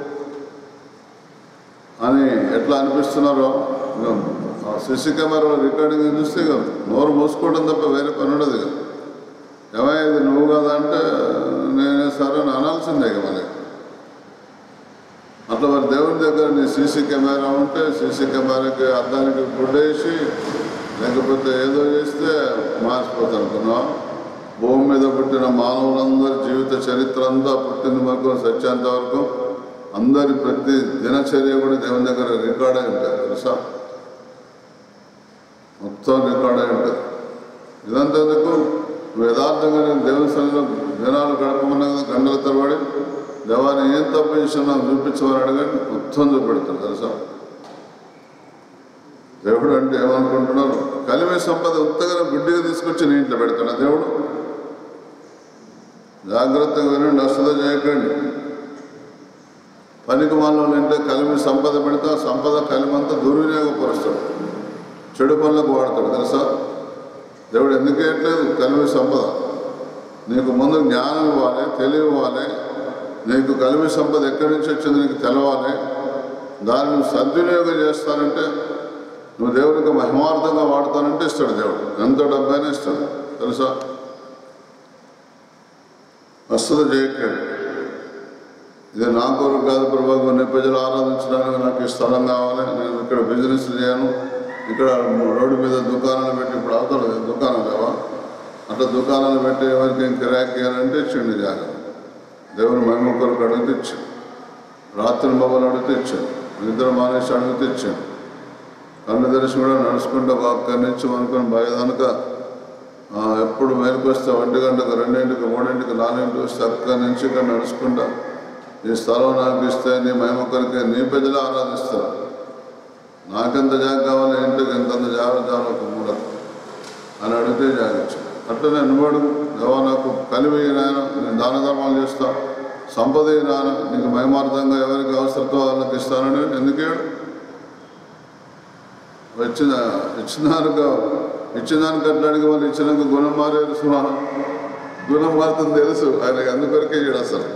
అని ఎట్లా అనిపిస్తున్నారో ఇక ఆ సీసీ కెమెరాలో రికార్డింగ్ చూస్తే ఇక నోరు మూసుకోవడం తప్ప వేరే పని ఉండదు ఇక ఏమయ్య ఇది నువ్వు కదా అంటే నేనే సరే అని అనాల్సిందే ఇక మళ్ళీ అట్లా మరి దేవుని దగ్గర నీ సీసీ కెమెరా ఉంటే సీసీ కెమెరాకి అద్దానికి గుడ్డేసి లేకపోతే ఏదో చేస్తే మారిపోతాను అనుకున్నావు భూమి మీద పుట్టిన మానవులందరి జీవిత చరిత్ర అంతా పుట్టిన వరకు సత్యాంత వరకు అందరి ప్రతి దినచర్య కూడా దేవుని దగ్గర రికార్డ్ అయి ఉంటుంది తెలుసా మొత్తం రికార్డ్ అయి ఉంటుంది ఇదంతా ఎందుకు నువ్వు యథార్థంగా నేను దేవుని సన్నిధిలో దినాలు గడపమన్నా కదా గంటల తరబడి దేవాన్ని ఏం తప్పు చేసినా నాకు చూపించమని అడగండి మొత్తం చూపెడతాడు తెలుసా దేవుడు అంటే ఏమనుకుంటున్నారు కలిమే సంపద ఉత్తగా గుడ్డిగా తీసుకొచ్చి నీ ఇంట్లో పెడతాడు దేవుడు జాగ్రత్తగా వినండి అశ్రద్ధ చేయకండి పనికి మాలలో అంటే కలిమి సంపద పెడితే ఆ సంపద కలిమంతా దుర్వినియోగపరుస్తాడు చెడు పనులకు వాడతాడు తెలుసా దేవుడు ఎందుకు వేయట్లేదు కలిమి సంపద నీకు ముందు జ్ఞానం ఇవ్వాలి తెలివి ఇవ్వాలి నీకు కలిమి సంపద ఎక్కడి నుంచి వచ్చింది నీకు తెలవాలి దాన్ని నువ్వు సద్వినియోగం చేస్తానంటే నువ్వు దేవునికి మహిమార్థంగా వాడతానంటే ఇస్తాడు దేవుడు ఎంత డబ్బైనా ఇస్తాడు తెలుసా అస్సలు చేయకండి ఇది నా కొరకు కాదు ప్రభావ కొన్ని ప్రజలు ఆరాధించడానికి నాకు ఈ స్థలం కావాలి నేను ఇక్కడ బిజినెస్ చేయను ఇక్కడ రోడ్డు మీద దుకాణాలు పెట్టి ఇప్పుడు అవతల దుకాణం లేవా అట్లా దుకాణాలు పెట్టి ఎవరికి కిరాకి ఇవ్వాలంటే ఇచ్చిండు జాగ్రత్త దేవుని మహిమ కొరకు అడిగితే ఇచ్చాడు రాత్రి మొబైల్ అడిగితే ఇచ్చాడు నిద్ర మానేసి అడిగితే ఇచ్చాడు కన్ను తెరిచి కూడా నడుచుకుంటూ అక్కడి నుంచి అనుకుని భయదనక ఎప్పుడు మేలుకు వస్తే ఒంటి గంటకు రెండింటికి మూడింటికి నాలుగింటికి వస్తే అక్కడి నుంచి ఇక్కడ నడుచుకుంటా ఈ స్థలం నాకు ఇస్తే నీ మహిమ కొరికే నీ ప్రజలు ఆరాధిస్తారు నాకెంత జాగ కావాలి ఇంటికి ఎంతంత జాగ్రత్త జాగ్రత్త ఒక మూల అని అడిగితే జాగించు అట్లనే నువ్వు దేవా నాకు కలివి నాయన నేను దాన ధర్మాలు చేస్తా సంపద నాయన నీకు మహిమార్థంగా ఎవరికి అవసరతో వాళ్ళకి ఇస్తానని ఎందుకు ఏడు వచ్చిన ఇచ్చినాక ఇచ్చినానికి అట్లా అడిగి వాళ్ళు ఇచ్చినాక గుణం మారేది సుమా గుణం మారుతుంది తెలుసు ఆయనకి అందుకొరకే చేయడు అసలు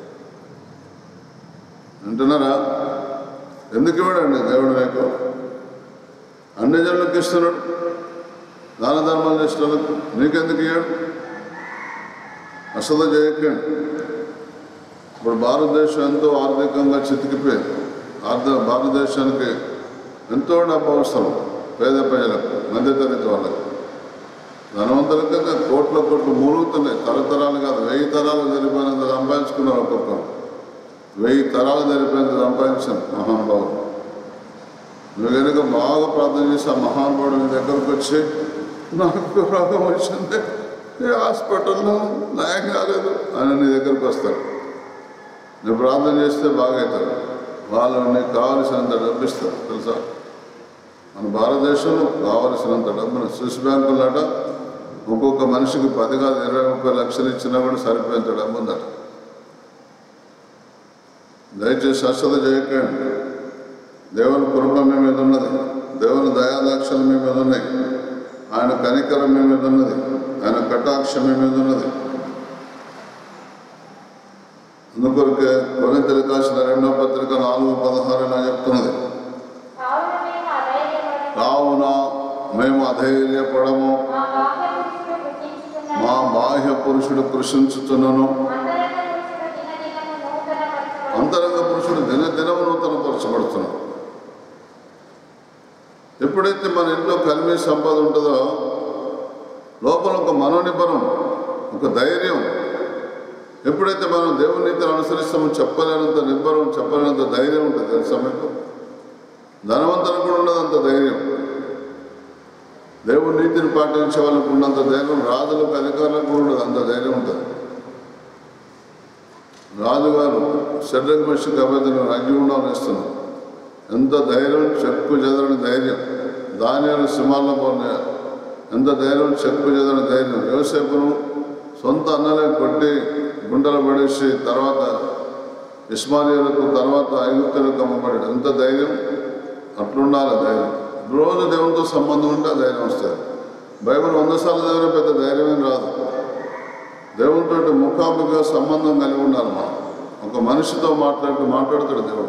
అంటున్నారా ఎందుకు ఇవ్వడండి దేవుడు నీకు అన్ని జనులకు ఇస్తున్నాడు దాన ధర్మాలు చేస్తున్నందుకు నీకెందుకు ఇవ్వడు అసలు చేయకండి ఇప్పుడు భారతదేశం ఎంతో ఆర్థికంగా చితికిపోయింది ఆర్థ భారతదేశానికి ఎంతో డబ్బు అవసరం పేద ప్రజలకు మధ్యతరగతి వాళ్ళకి ధనవంతులకి కోట్ల కోట్లు మూలుగుతున్నాయి తరతరాలు కాదు వెయ్యి తరాలు జరిపోయినంత సంపాదించుకున్నారు ఒక్కొక్కరు వెయ్యి తరాలు జరిపోయేంత సంపాదించాను మహానుభావుడు నువ్వు కనుక బాగా ప్రార్థన చేసి ఆ మహానుభావుడు నీ దగ్గరకు వచ్చి నాకు రోగం వచ్చింది ఈ హాస్పిటల్లో నయం కాలేదు అని నీ దగ్గరకు వస్తాడు నువ్వు ప్రార్థన చేస్తే బాగవుతాడు వాళ్ళు నీకు కావలసినంత డబ్బు ఇస్తారు తెలుసా మన భారతదేశంలో కావలసినంత డబ్బును స్విస్ బ్యాంకులట ఒక్కొక్క మనిషికి పది కాదు ఇరవై ముప్పై లక్షలు ఇచ్చినా కూడా సరిపోయేంత డబ్బు ఉందట దయచేసి అశ్రద్ధ చేయకండి దేవుని కృప మీ మీద ఉన్నది దేవుని దయాదాక్షలు మీ మీద ఉన్నాయి ఆయన కనికరం మీ మీద ఉన్నది ఆయన కటాక్షం మీ మీద ఉన్నది అందుకొరకే కొరింతలు కాసిన రెండో పత్రిక నాలుగు పదహారు ఇలా చెప్తున్నది కావున మేము అధైర్యపడము కావున మేము అధైర్యపడము మా బాహ్య పురుషుడు కృషించుచున్నను మా బాహ్య పురుషుడు కృషించుతున్నను అంతరంగ పురుషుడు దినదినము నూతనపరచబడు అంతరంగ పురుషుడు దినదినము నూతనపరచబడుతున్నాడు ఎప్పుడైతే మన ఇంట్లో కలిమి సంపద ఉంటుందో లోపల ఒక మనోనిబ్బరం ఒక ధైర్యం ఎప్పుడైతే మనం దేవుని నీతిని అనుసరిస్తామో చెప్పలేనంత నిబ్బరం చెప్పలేనంత ధైర్యం ఉంటుంది తెలుసా మీకు ధనవంతులకు కూడా ఉండదు అంత ధైర్యం దేవుని నీతిని పాటించే వాళ్ళకు ఉన్నంత ధైర్యం రాజులకు అధికారులకు కూడా ఉండదు అంత ధైర్యం ఉంటుంది రాజుగారు శరీర మనిషికి అభ్యర్థులను అగ్నిగుండం ఇస్తున్నారు ఎంత ధైర్యం చెక్కు చెదరని ధైర్యం ధాన్యాలు సింహాల్లో పోనీ ఎంత ధైర్యం చెక్కు చెదరని ధైర్యం యోసేపును సొంత అన్నలే కొట్టి గుండెలు పడేసి తర్వాత ఇస్మానియులకు తర్వాత ఐగుప్తులకు అమ్మబడాడు ఎంత ధైర్యం అట్లుండాలి ధైర్యం రోజు దేవునితో సంబంధం ఉంటే ఆ ధైర్యం వస్తుంది బైబిల్ వంద సార్లు చదివిన పెద్ద ధైర్యమేం రాదు దేవునితో ముఖాముఖిగా సంబంధం కలిగి ఉండాలి మనం ఒక మనిషితో మాట్లాడుతూ మాట్లాడతాడు దేవుడు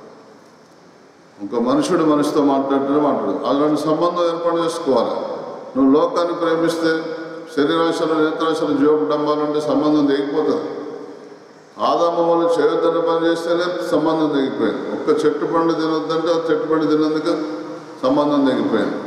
ఒక మనుషుడు మనిషితో మాట్లాడుతూనే మాట్లాడు అలాంటి సంబంధం ఏర్పాటు చేసుకోవాలి నువ్వు లోకాన్ని ప్రేమిస్తే శరీరాశలు నేత్రాశలు జీవపు డంబాలంటే సంబంధం తెగిపోతుంది ఆదామ వాళ్ళు చేయొద్దని పని చేస్తేనే సంబంధం తెగిపోయింది ఒక్క చెట్టు పండు తినొద్దంటే ఆ చెట్టు పండు తిన్నందుకు సంబంధం తెగిపోయింది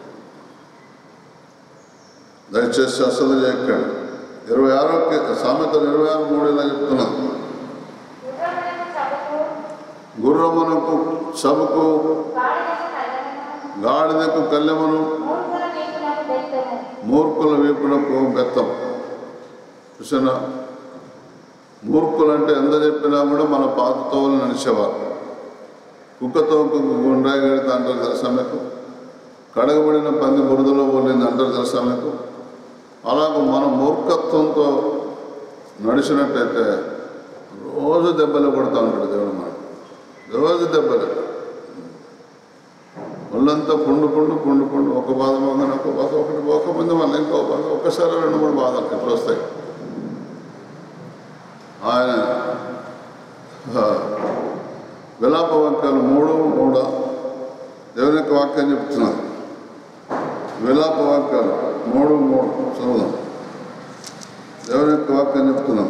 దయచేసి అసలు చేయకండి ఇరవై ఆరో సామెతలు ఇరవై ఆరు మూడు ఇలా చెప్తున్నాను గుర్రములకు చబుకు గుర్రమునకు చబుకు గాడిదకు కళ్ళెమును గాడిదకు కళ్ళెమును మూర్ఖుల వీపునకు బెత్తము మూర్ఖుల వీపునకు బెత్తం చూసానా మూర్ఖులు అంటే ఎంత చెప్పినా కూడా మన పాత తోవలు నడిచేవారు కుక్కతో గుండ్రాయి గడితే అంటారు తెలుసా మీకు కడగబడిన పంది బురదలో పోలింది అంటారు తెలుసా మీకు అలాగ మన మూర్ఖత్వంతో నడిచినట్టయితే రోజు దెబ్బలు కొడతా ఉంటాడు దేవుడు మనకు రోజు దెబ్బలు ఒళ్ళంతా పుండు పుండు పుండు పుండు ఒక బాధ పోగానే ఒక బాధ ఒకటి పోకముందు మళ్ళీ ఇంకో బాధ ఒక్కసారి రెండు మూడు బాధలు ఎట్లా వస్తాయి ఆయన ఆ, విలాప వాక్యాలు మూడు మూడు దేవుని యొక్క వాక్యం చెప్తున్నారు విలాప వాక్యాలు మూడు మూడు చదువుదాం దేవుని యొక్క వాక్యం చెప్తున్నాం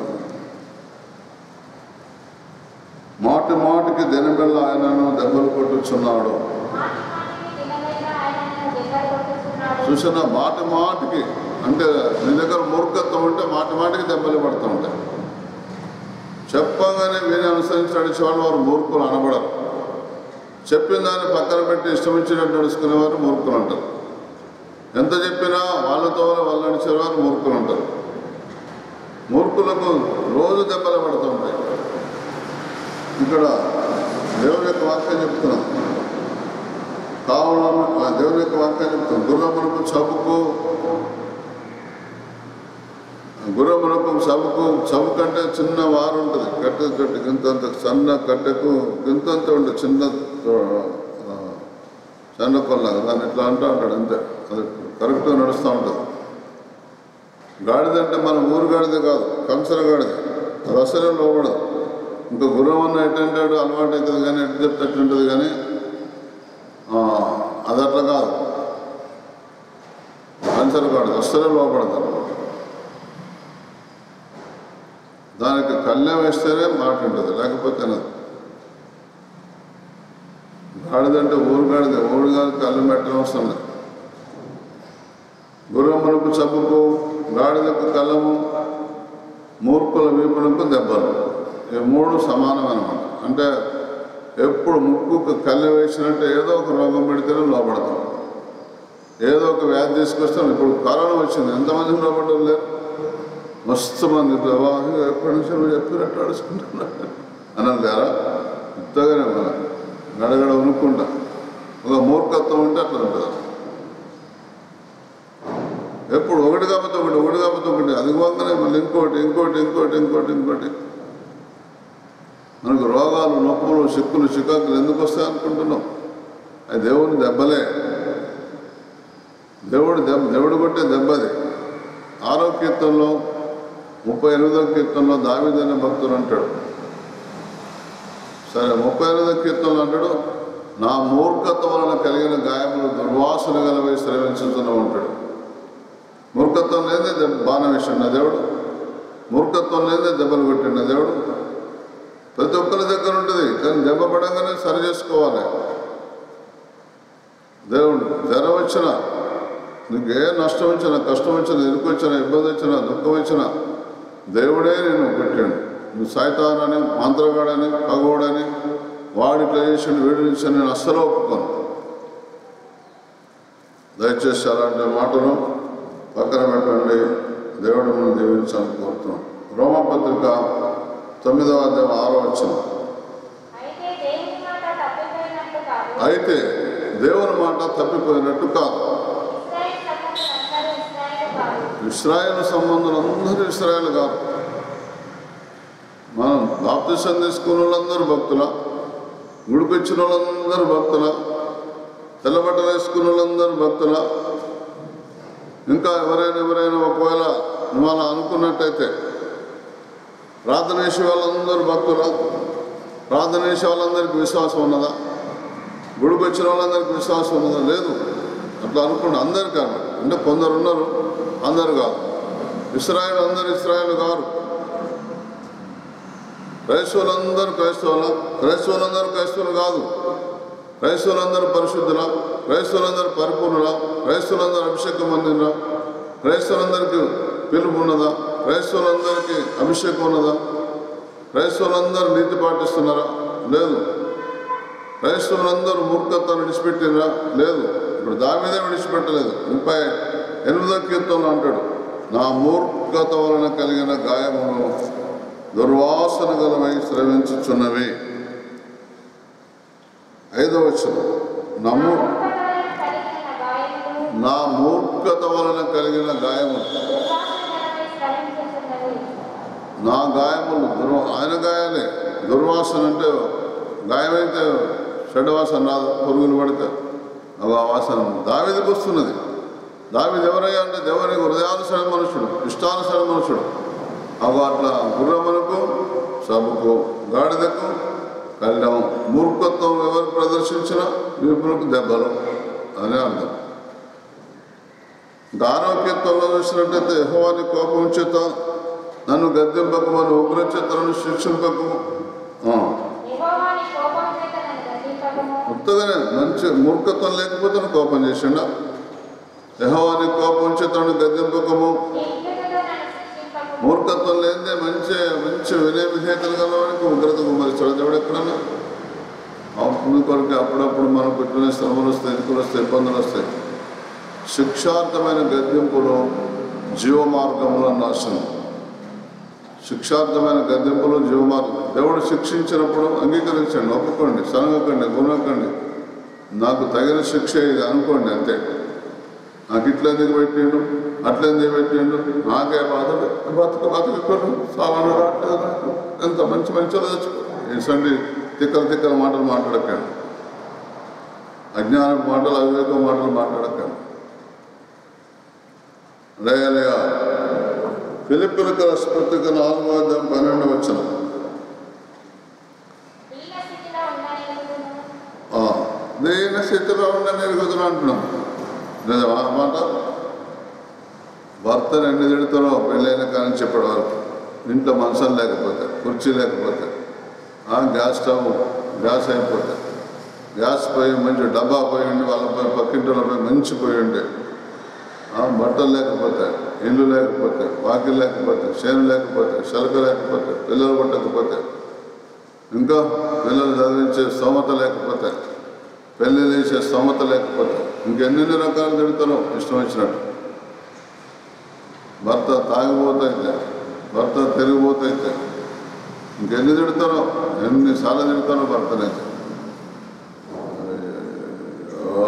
మాటి మాటికి దినబెల్ల ఆయనను దెబ్బలు కొట్టుచున్నాడు మాటి మాటికి దినవేళ ఆయనను దెబ్బలు కొట్టుచున్నాడు. చూసిన మాటి మాటికి అంటే నీ దగ్గర మూర్ఖత్వం ఉంటే మాటి మాటికి దెబ్బలు పడుతూ ఉంటాయి చెప్పగానే వీరిని అనుసరించి నడిచేవాళ్ళు వారు మూర్ఖులు అనబడరు చెప్పిన దాన్ని పక్కన పెట్టి ఇష్టం వచ్చినట్టు నడుచుకునేవారు మూర్ఖులు అంటారు ఎంత చెప్పినా వాళ్ళతో వాళ్ళు నడిచేవారు మూర్ఖులు అంటారు మూర్ఖులకు రోజు దెబ్బలు పడుతూ ఉంటాయి ఇక్కడ దేవుని యొక్క వాక్యం చెప్తున్నాం కావున ఆ దేవుని యొక్క వాక్యం చెప్తాం గుర్రమునకు చబుకు గుర్రమునకు చబుకు చబుకు అంటే చిన్న వారు ఉంటుంది కట్టె చెట్టు గింతంత సన్న కట్టెకు గింతంత ఉంటుంది చిన్న ఆ, చిన్న కొల్లాగా దాన్ని ఇట్లా అంటూ ఉంటాడు అంతే అది కరెక్ట్గా నడుస్తూ ఉంటుంది గాడిద అంటే మన ఊరు గాడిద కాదు కంచర గాడిద అది అసలే లోపడదు ఇంకా గుర్రం అన్న ఎట్టంటాడు అలవాటు అవుతుంది కానీ ఎటు చెప్తే అట్లుంటుంది కానీ ఆ, అది అట్లా కాదు కంచర గాడిద అస్సలే లోపడదు అనమాట దానికి కళ్ళెం వేస్తేనే మాట ఉంటుంది లేకపోతే అనదు గాడిదంటే ఊరు గాడిద ఊరు గాడిద కళ్ళెం పెట్టడం అవసరం లేదు గుర్రమునకు చప్పుకు గాడిదకు కళ్ళము మూర్ఖుల వీపునకు దెబ్బలు ఈ మూడు సమానం అనమాట అంటే ఎప్పుడు ముక్కుకు కళ్ళె వేసినట్టే ఏదో ఒక రోగం పెడితేనే లోపడతాం ఏదో ఒక వ్యాధి తీసుకొస్తాం ఇప్పుడు కరోనా వచ్చింది ఎంతమంది లోపడడం లేరు మస్తు మంది ప్రభా ఎప్పటి నుంచి నువ్వు చెప్పినట్టు అడుచుకుంటున్నాడు అన్నది లేరా ఇంతగానే మన గడగడ ఉనుక్కుంటా ఒక మూర్ఖత్వం ఉంటే అట్లా ఉంటుంది ఎప్పుడు ఒకటి కాకపోతే ఒకటి ఒకటి కాకపోతే ఒకటి అది పోగానే మళ్ళీ ఇంకోటి ఇంకోటి ఇంకోటి ఇంకోటి ఇంకోటి మనకు రోగాలు నొప్పులు చిక్కులు చికాకులు ఎందుకు వస్తాయి అనుకుంటున్నాం అది దేవుని దెబ్బలే దేవుడు దెబ్బ దేవుడు కొట్టే దెబ్బది ఆరో కీర్తనలో ముప్పై ఎనిమిదో కీర్తనలో దావిదనే భక్తులు అంటాడు సరే ముప్పై ఎనిమిదో కీర్తనలో అంటాడు నా మూర్ఖత్వం వలన కలిగిన గాయములు దుర్వాసన గలవై శ్రమించుతూనే ఉంటాడు మూర్ఖత్వం లేదే దెబ్బ బాణం వేసిండు దేవుడు మూర్ఖత్వం లేదే దెబ్బలు కొట్టిండు దేవుడు ప్రతి ఒక్కరి దగ్గర ఉంటుంది కానీ దెబ్బ పడంగానే సరి చేసుకోవాలి దేవుడు జ్వరం వచ్చినా నీకు ఏ నష్టం వచ్చినా కష్టం వచ్చినా ఇరుకు వచ్చినా ఇబ్బంది వచ్చినా దుఃఖం వచ్చినా దేవుడే నేను పెట్టాడు నువ్వు సైతానని మంత్రగాడని పగోడని వాడు ఇట్లా చేసిండు వీడు చేసి నేను అస్సలు ఒప్పుకోను దయచేసి అలాంటి మాటను పక్కన పెట్టండి దేవుడు మనం దీవించాలని కోరుతున్నాం రోమపత్రిక తొమ్మిదవ అధ్యాయం ఆరో వచ్చిన అయితే దేవుని మాట తప్పిపోయినట్లు కాదు. అయితే దేవుని మాట తప్పిపోయినట్టు కాదు ఇశ్రాయేలు సంబంధులందరూ ఇశ్రాయేలు కాదు. ఇస్రాయేల్ సంబంధులు అందరూ ఇస్రాయేల్ కాదు మనం బాప్తిసం తీసుకున్న వాళ్ళందరూ భక్తుల గుడికొచ్చిన వాళ్ళందరూ భక్తుల తెల్లబట్టలు వేసుకున్న వాళ్ళందరూ భక్తుల ఇంకా ఎవరైనా ఎవరైనా ఒకవేళ నువ్వు అలా అనుకున్నట్టయితే ప్రార్థన చేసే వాళ్ళందరూ భక్తుల ప్రార్థన చేసే వాళ్ళందరికీ విశ్వాసం ఉన్నదా గుడికి వచ్చిన వాళ్ళందరికీ విశ్వాసం ఉన్నదా లేదు అట్లా అనుకోండి అందరు కాదు అంటే కొందరు ఉన్నారు అందరు కాదు ఇస్రాయేల్ అందరు ఇస్రాయేల్ కాదు క్రైస్తవులందరూ క్రైస్తవుల క్రైస్తవులందరూ క్రైస్తవులు కాదు క్రైస్తవులందరూ పరిశుద్ధుల క్రైస్తవులందరూ పరిపూర్ణుల క్రైస్తవులందరూ అభిషేకం పొందినరా క్రైస్తవులందరికీ పిలుపు ఉన్నదా క్రైస్తవులందరికీ అభిషేకం ఉన్నదా క్రైస్తవులందరూ నీతి పాటిస్తున్నారా లేదు క్రైస్తవులందరూ మూర్ఖత్వాన్ని విడిచిపెట్టినరా లేదు ఇప్పుడు దామీదే విడిచిపెట్టలేదు ముప్పై ఎనిమిదో కీర్తనలో అంటాడు నా మూర్ఖత వలన కలిగిన గాయమును దుర్వాసన గలవై స్రవించుచున్నవి ఐదో వచ్చిన నా మూ మూర్ఖతవలన కలిగిన గాయములు నా మూర్ఖత వలన కలిగిన గాయములు దుర్వాసనలపై శ్రమించుచున్నవి. నా గాయములు దుర్వ ఆయన గాయాలే దుర్వాసన అంటే గాయమైతే చెడ్డవాసన రాదు పురుగులు పడితే అవి ఆ వాసన దావిదికి వస్తున్నది దావిది ఎవరయ్యా అంటే దేవుని హృదయానుసరణ మనుషుడు ఇష్టానుసరణ మనుషుడు అవి అట్లా గుర్రమునకు సభకు గాడిదకు కళ్ళం మూర్ఖత్వం ఎవరు ప్రదర్శించినా వీపులకు దెబ్బలు అనే అర్థం ఇంకా ఆరో కీర్తనలో చూసినట్టయితే యెహోవాని కోపం చేత నన్ను గద్దెంపకమని ఉగ్ర చేతలను శిక్షింపకము ఆ, యెహోవాని కోపం చేత నన్ను గద్దింపకము. కొత్తగానే మంచి మూర్ఖత్వం లేకపోతే నువ్వు కోపం చేసిండా యెహోవాని కోపం చేత నన్ను గద్దెంపకము నీ ఇల్లుతో నన్ను శిక్షింపకము. మూర్ఖత్వం లేదే మంచి మంచి వినయ విధేయతలు గలవానికి ఉగ్రత కుమరిస్తాడు దేవుడు ఎక్కడన్నా అప్పుడు కొరకు అప్పుడప్పుడు మనకు పెట్టిన శ్రమలు వస్తాయి ఎన్నికలు వస్తాయి ఇబ్బందులు వస్తాయి శిక్షార్థమైన గద్దెంపులు జీవ మార్గంలో నాశనం శిక్షార్థమైన గద్దెంపులు జీవ మార్గం దేవుడు శిక్షించినప్పుడు అంగీకరించండి ఒప్పుకోండి సనగకండి గుణకండి నాకు తగిన శిక్ష ఇది అనుకోండి అంతే నాకు ఇట్లా ఎందుకు పెట్టిండు అట్లా ఎందుకు పెట్టిండు నాకే బాధ బతుకు బతుకుకోడు సామాన్లు రావట్లేదు నాకు ఎంత మంచి మంచిగా తెచ్చుకో ఇటువంటి తిక్కల తిక్కల మాటలు మాట్లాడకండి అజ్ఞాన మాటలు అవివేక మాటలు మాట్లాడకండి లేయలేయ ఫిలిపిలకు స్పృతిక నాలుగో అధ్యాయం పన్నెండు వచ్చిన దీన స్థితిలో ఉండనివ్వకుము. దీన స్థితిలో ఉండని ఎరుగుతున్నా అంటున్నాం నిజమా ఆ మాట భర్తను ఎన్ని తిడతారో పెళ్ళైన కానీ చెప్పడం వరకు ఇంట్లో మనసం లేకపోతే కుర్చీ లేకపోతే ఆ గ్యాస్ స్టవ్ గ్యాస్ అయిపోతే గ్యాస్ పోయి మంచి డబ్బా పోయి ఉండి వాళ్ళ పోయి పక్కింటిలో పోయి మంచి పోయి ఉంటే ఆ బట్టలు లేకపోతే ఇల్లు లేకపోతే వాకిలు లేకపోతే చేను లేకపోతే శలక లేకపోతే పిల్లలు పుట్టకపోతే ఇంకా పిల్లలు చదివించే స్తోమత లేకపోతే పెళ్లి చేసే స్తోమత లేకపోతే ఇంకెన్నెన్ని రకాలు తిడతారో ఇష్టం వచ్చినట్టు భర్త తాగిపోతైతే భర్త తిరిగిపోతైతే ఇంకెన్ని తిడతారో ఎన్నిసార్లు తిడతారో భర్తనైతే అయ్యో.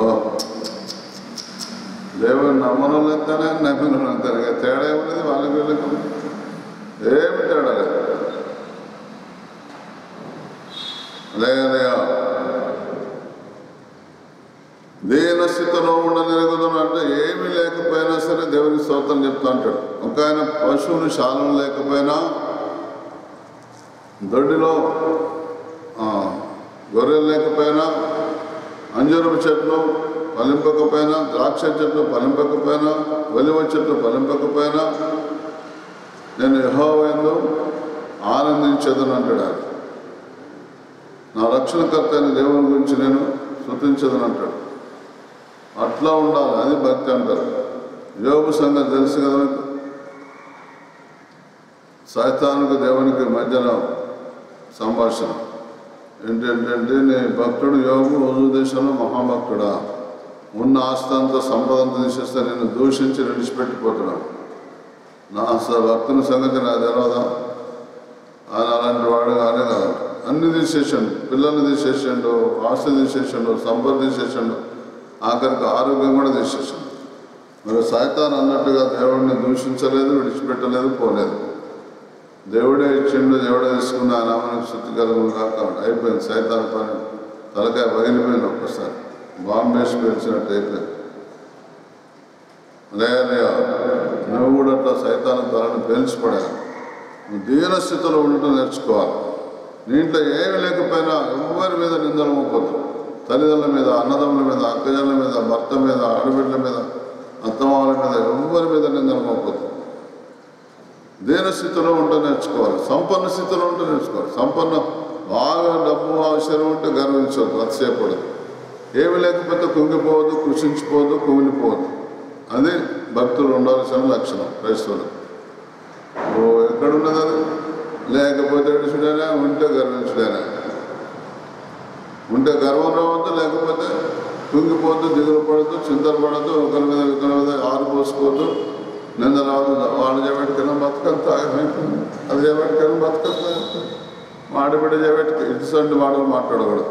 దేవుని నమ్మనం ఎంతనే నమ్మిన అంటారు ఇక తేడా ఏమున్నది వాళ్ళకి వీళ్ళకి ఏమి తేడా లేదు లేదయా దీన స్థితిలో ఉండనిరుగుదను అంటే ఏమీ లేకపోయినా సరే దేవుని స్తోత్రం చెప్తా అంటాడు ఒక ఆయన పశువులు శాలం లేకపోయినా దొడ్డిలో ఆ, గొర్రెలు లేకపోయినా అంజూరపు చెట్లు ఫలింపకపోయినా ద్రాక్ష చెట్లు ఫలింపకపోయినా ఒలివ చెట్లు ఫలింపకపోయినా నేను యహోవైందు ఆనందించదని అంటాడు ఆయన నా రక్షణకర్త అయిన దేవుని గురించి నేను స్తుతించదని అంటాడు అట్లా ఉండాలి అది భక్తి అంటారు యోగు సంగతి తెలుసు కదా మీకు సైతానికి దేవునికి మధ్యలో సంభాషణ ఏంటంటే నీ భక్తుడు యోగు రోజు దేశంలో మహాభక్తుడా ఉన్న ఆస్తి అంతా సంపద అంతా తీసేస్తే నేను దూషించి విడిచిపెట్టిపోతున్నాను నా అసలు భక్తుని సంగతి నాకు తెలియదా ఆయన అలాంటి వాడు కానీ కాదు అన్ని తీసేసాడు పిల్లల్ని తీసేసాడు ఆస్తి తీసేసాడు సంపద తీసేసాడు ఆఖరికి ఆరోగ్యం కూడా తీసేసాడు మరి సాయితాన్ అన్నట్టుగా దేవుడిని దూషించలేదు విడిచిపెట్టలేదు పోలేదు దేవుడే ఇచ్చిండు దేవుడే తీసుకున్న ఆ నామానికి శుద్ధి కలుగులు కాక అయిపోయింది సైతాన్ పని తలకాయ పగిలిపోయింది ఒక్కసారి బాంబు వేసి పేల్చినట్టు అయిపోయింది లేదయ్యా నువ్వు కూడా అట్లా సైతాన్ తలని పేల్చిపడా నువ్వు దీన స్థితిలో ఉండటం నేర్చుకోవాలి నీ ఇంట్లో ఏమి లేకపోయినా ఎవరి మీద నిందలు మోపొద్దు తల్లిదండ్రుల మీద అన్నదమ్ముల మీద అక్కజనుల మీద భర్త మీద ఆడబిడ్డల మీద అత్తమామల మీద ఎవరి మీద నిందలు మోపొద్దు దీన స్థితిలో ఉంటే నేర్చుకోవాలి సంపన్న స్థితిలో ఉంటే నేర్చుకోవాలి సంపన్న బాగా డబ్బు అవసరం ఉంటే గర్వించవద్దు అతిశయపడదు ఏమి లేకపోతే కుంగిపోవద్దు కృషించిపోవద్దు కుమిలిపోవద్దు అది భక్తులు ఉండాల్సిన లక్షణం క్రైస్తవులు ఓ ఎక్కడున్నది అది లేకపోతే ఎడుచుడైనా ఉంటే గర్వించుడైనా ఉంటే గర్వం రావద్దు లేకపోతే కుంగిపోద్దు దిగులు పడద్దు చింతలు పడద్దు ఒకరి మీద ఒకరి మీద ఆరిపోసుకోవద్దు నింద రావద్దు వాళ్ళు చేపట్టుకున్నా బతుకంత ఆగమైపోయింది అది చేపట్టుకున్నా బతుకంత ఆగిపోయింది. మాడిబిడ్డ చేపట్టుకు ఇటువంటి మాటలు మాట్లాడకూడదు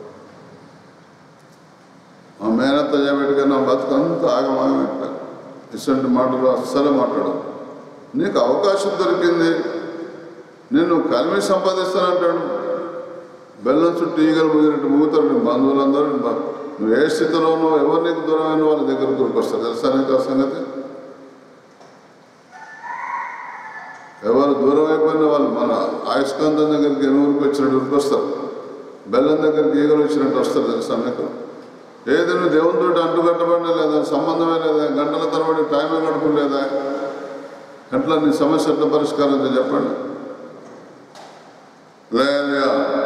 మా మేనత్త చేపట్టుకున్నా బతుకంత ఆగమాగమైపోయింది ఇటువంటి మాటలు అస్సలు మాట్లాడదు నీకు అవకాశం దొరికింది నిన్ను కలిమి సంపాదిస్తానంటాడు బెల్లం చుట్టూ ఈగలు ముగినట్టు ముగుతారు నీ బంధువులందరూ నీ బ- నువ్వు ఏ స్థితిలో ఉన్నావు ఎవరు నీకు దూరమైన వాళ్ళ దగ్గర దొరికొస్తారు తెలుసా నీకు ఆ సంగతి ఎవరు దూరం అయిపోయిన వాళ్ళు మన ఆయుష్కాంతం దగ్గరికి ఎనుగురికి వచ్చినట్టు ఉరికొస్తారు బెల్లం దగ్గరికి ఈగలు వచ్చినట్టు వస్తారు తెలుసా మీకు ఏది నువ్వు దేవునితో అంటుకట్టబడిన లేదా సంబంధమే లేదా గంటల తరబడి టైమే గడపలేదా ఎట్లా నీ సమస్య ఎట్లా పరిష్కారం అయితే చెప్పండి లేదా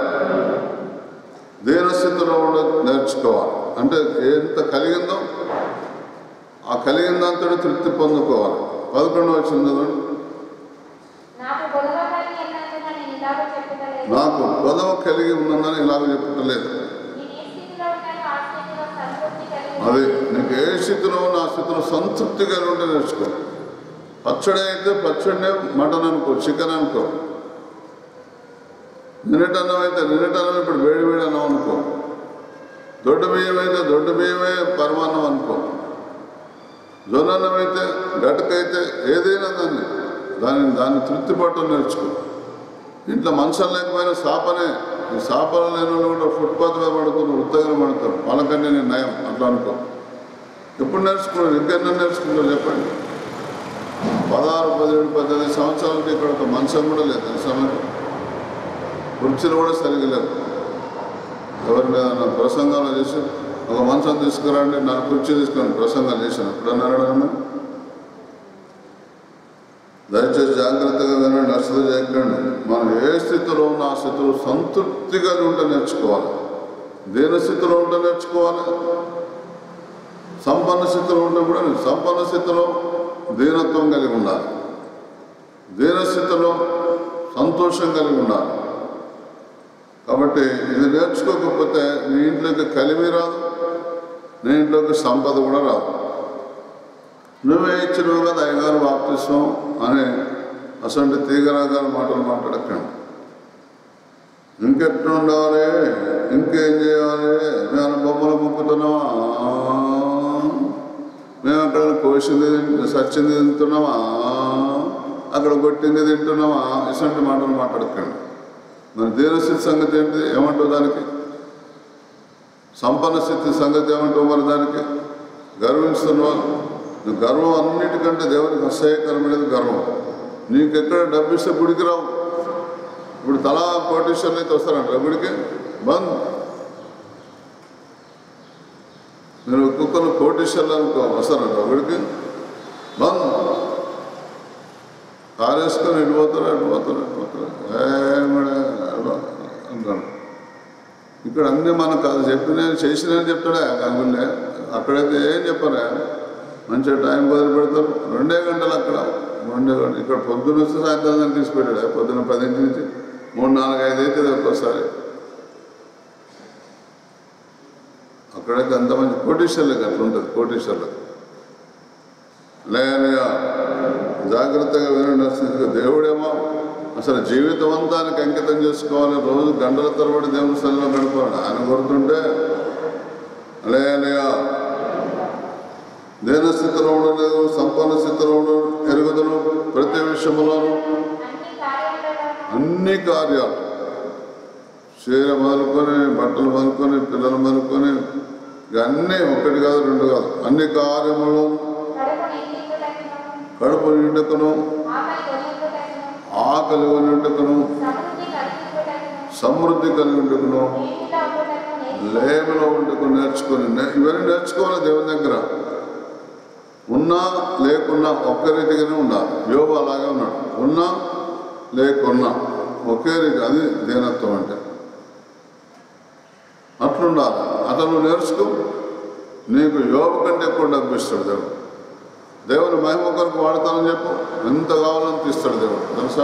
దీనస్థితిలో ఉండ నేర్చుకోవాలి అంటే ఎంత కలిగిందో ఆ కలిగిన దాంతో తృప్తి పొందుకోవాలి పదకొండు వచ్చింది చదవండి. నాకు గొడవ కలిగి ఉన్నందున నేను ఇలాగ చెప్పుటలేదు నాకు కొదవ కలిగి ఉన్నదని ఇలాగ చెప్పటలేదు నేను ఏ స్థితిలో ఉన్నానో ఆ స్థితిలో సంతృప్తి కలిగి అది నీకు ఏ స్థితిలో ఉన్న ఆ స్థితిలో సంతృప్తి కలిగి ఉంటే నేర్చుకో పచ్చడి అయితే పచ్చడినే మటన్ అనుకో చికెన్ అనుకో నిన్నటన్నం అయితే నిన్నటన్నం ఇప్పుడు వేడి వేడి అన్నం అనుకో దొడ్డు బియ్యం అయితే దొడ్డు బియ్యమే పరమాన్నం అనుకో జొన్నన్నం అయితే గటకైతే ఏదైనా దాన్ని దాన్ని దాన్ని తృప్తి పట్టడం నేర్చుకో ఇంట్లో మంచం లేకపోయినా సాపనే ఈ సాపలు లేని వాళ్ళు కూడా ఫుట్పాత్ మీద పడుతున్నారు ఉత్తగా పడతారు వాళ్ళకంటే నేను నయం అట్లా అనుకో ఎప్పుడు నేర్చుకున్నారు ఇంకెన్నో నేర్చుకుంటారు చెప్పండి పదహారు పదిహేడు పద్దెనిమిది సంవత్సరాలకి ఇక్కడ ఒక మంచం కూడా లేదు తెలుసా మీకు కుర్చీలు కూడా సరిగా లేవు ఎవరి మీద నా ప్రసంగాలు చేసి ఒక మంచం తీసుకురండి నా కుర్చీ తీసుకుని ప్రసంగాలు చేశాను ఎప్పుడు అన్నారన్నా దయచేసి జాగ్రత్తగా వినండి అశ్రద్ధ చేయకండి మనం ఏ స్థితిలో ఉన్న ఆ స్థితిలో సంతృప్తిగా ఉంటే నేర్చుకోవాలి దేని స్థితిలో ఉంటే నేర్చుకోవాలి సంపన్న స్థితిలో ఉంటే కూడా సంపన్న స్థితిలో దీనత్వం కలిగి ఉండాలి దీన స్థితిలో సంతోషం కలిగి ఉండాలి కాబట్టి ఇది నేర్చుకోకపోతే నీ ఇంట్లోకి కలిమి రాదు నీ ఇంట్లోకి సంపద కూడా రాదు నువ్వే ఇచ్చినవు కదా అయ్యగారు బాప్తిస్తాం అని అసలు తీగరాగారు మాటలు మాట్లాడకండి ఇంకెట్లా ఉండాలి ఇంకేం చేయాలి మేము బొమ్మలు మొక్కుతున్నామా మేము అక్కడ కోసింది తింటు- సచ్చింది తింటున్నామా అక్కడ కొట్టింది తింటున్నామా ఇటువంటి మాటలు మాట్లాడకండి మరి దీనస్థితి సంగతి ఏంటి ఏమంటావు దానికి సంపన్న స్థితి సంగతి ఏమంటావు మరి దానికి గర్విస్తున్నావు నువ్వు గర్వం అన్నిటికంటే దేవునికి అసహ్యకరమైనది గర్వం నీకు ఎక్కడ డబ్బు ఇస్తే గుడికి రావు ఇప్పుడు తలా కోటేశ్వర్లు అయితే వస్తారంట గుడికి బంద్ మీరు ఒక్కొక్కరు కోటేశ్వర్లు అనుకో వస్తారంట గుడికి బంద్ కారేసుకొని ఇటు పోతారు అటు పోతారు అటు పోతారు ఏమడే అంటాడు ఇక్కడ అన్నీ మనకు అది చెప్పిన చేసిన చెప్తాడా గంగులే అక్కడైతే ఏం చెప్పరా మంచిగా టైం బదులు పెడతారు రెండే గంటలు అక్కడ రెండే గంటలు ఇక్కడ పొద్దున వస్తే సాయంత్రం దాకా తీసి పెట్టాడు పొద్దున పదింటి నుంచి మూడు నాలుగు ఐదు అయితే ఒక్కోసారి అక్కడైతే అంత మంచి కోటీశ్వర్లకు అట్లా ఉంటుంది కోటీశ్వర్లకు లేయా జాగ్రత్తగా వినండి అసలు దేవుడేమో అసలు జీవితం అంతా ఆయనకి అంకితం చేసుకోవాలి రోజు గంటల తరబడి దేవుని స్థలంలో గడపాలి ఆయన కొడుతుంటే లేయా దేన స్థితిలో ఉండలేదు సంపన్న స్థితిలో ఉండ ఎరుగుదను ప్రతి విషయంలోనూ అన్ని కార్యాలలోనూ అన్ని కార్యాలు చీర మొదలుకొని బట్టలు మొదలుకొని పిల్లలు మొదలుకొని ఇక అన్నీ ఒకటి కాదు రెండు కాదు అన్ని కార్యములను కడుపు నిండించుటకును కడుపు నిండుకును ఆకలి కొనించుటకును ఆకలి నిండుకును సమృద్ధి కలిగించుటకును సమృద్ధి కలిగి ఉండుకును నీటిలో ఉండుటకును నేర్చు లేమిలో ఉండుకు నేర్చుకొని నే- ఇవన్నీ నేర్చుకోవాలి దేవుని దగ్గర ఉన్నా లేకున్నా ఒక్క రీతిగానే ఉండాలి యోగు అలాగే ఉన్నాడు ఉన్నా లేకున్నా ఒకే రీతి అది దీనత్వం అంటే అట్లుండాలి అతను నేర్చుకో నీకు యోగ కంటే ఎక్కువ డబ్బు ఇస్తాడు దేవుడు దేవుని మహిమ కొరకు వాడతానని చెప్పు ఎంత కావాలని తీస్తాడు దేవుడు తెలుసా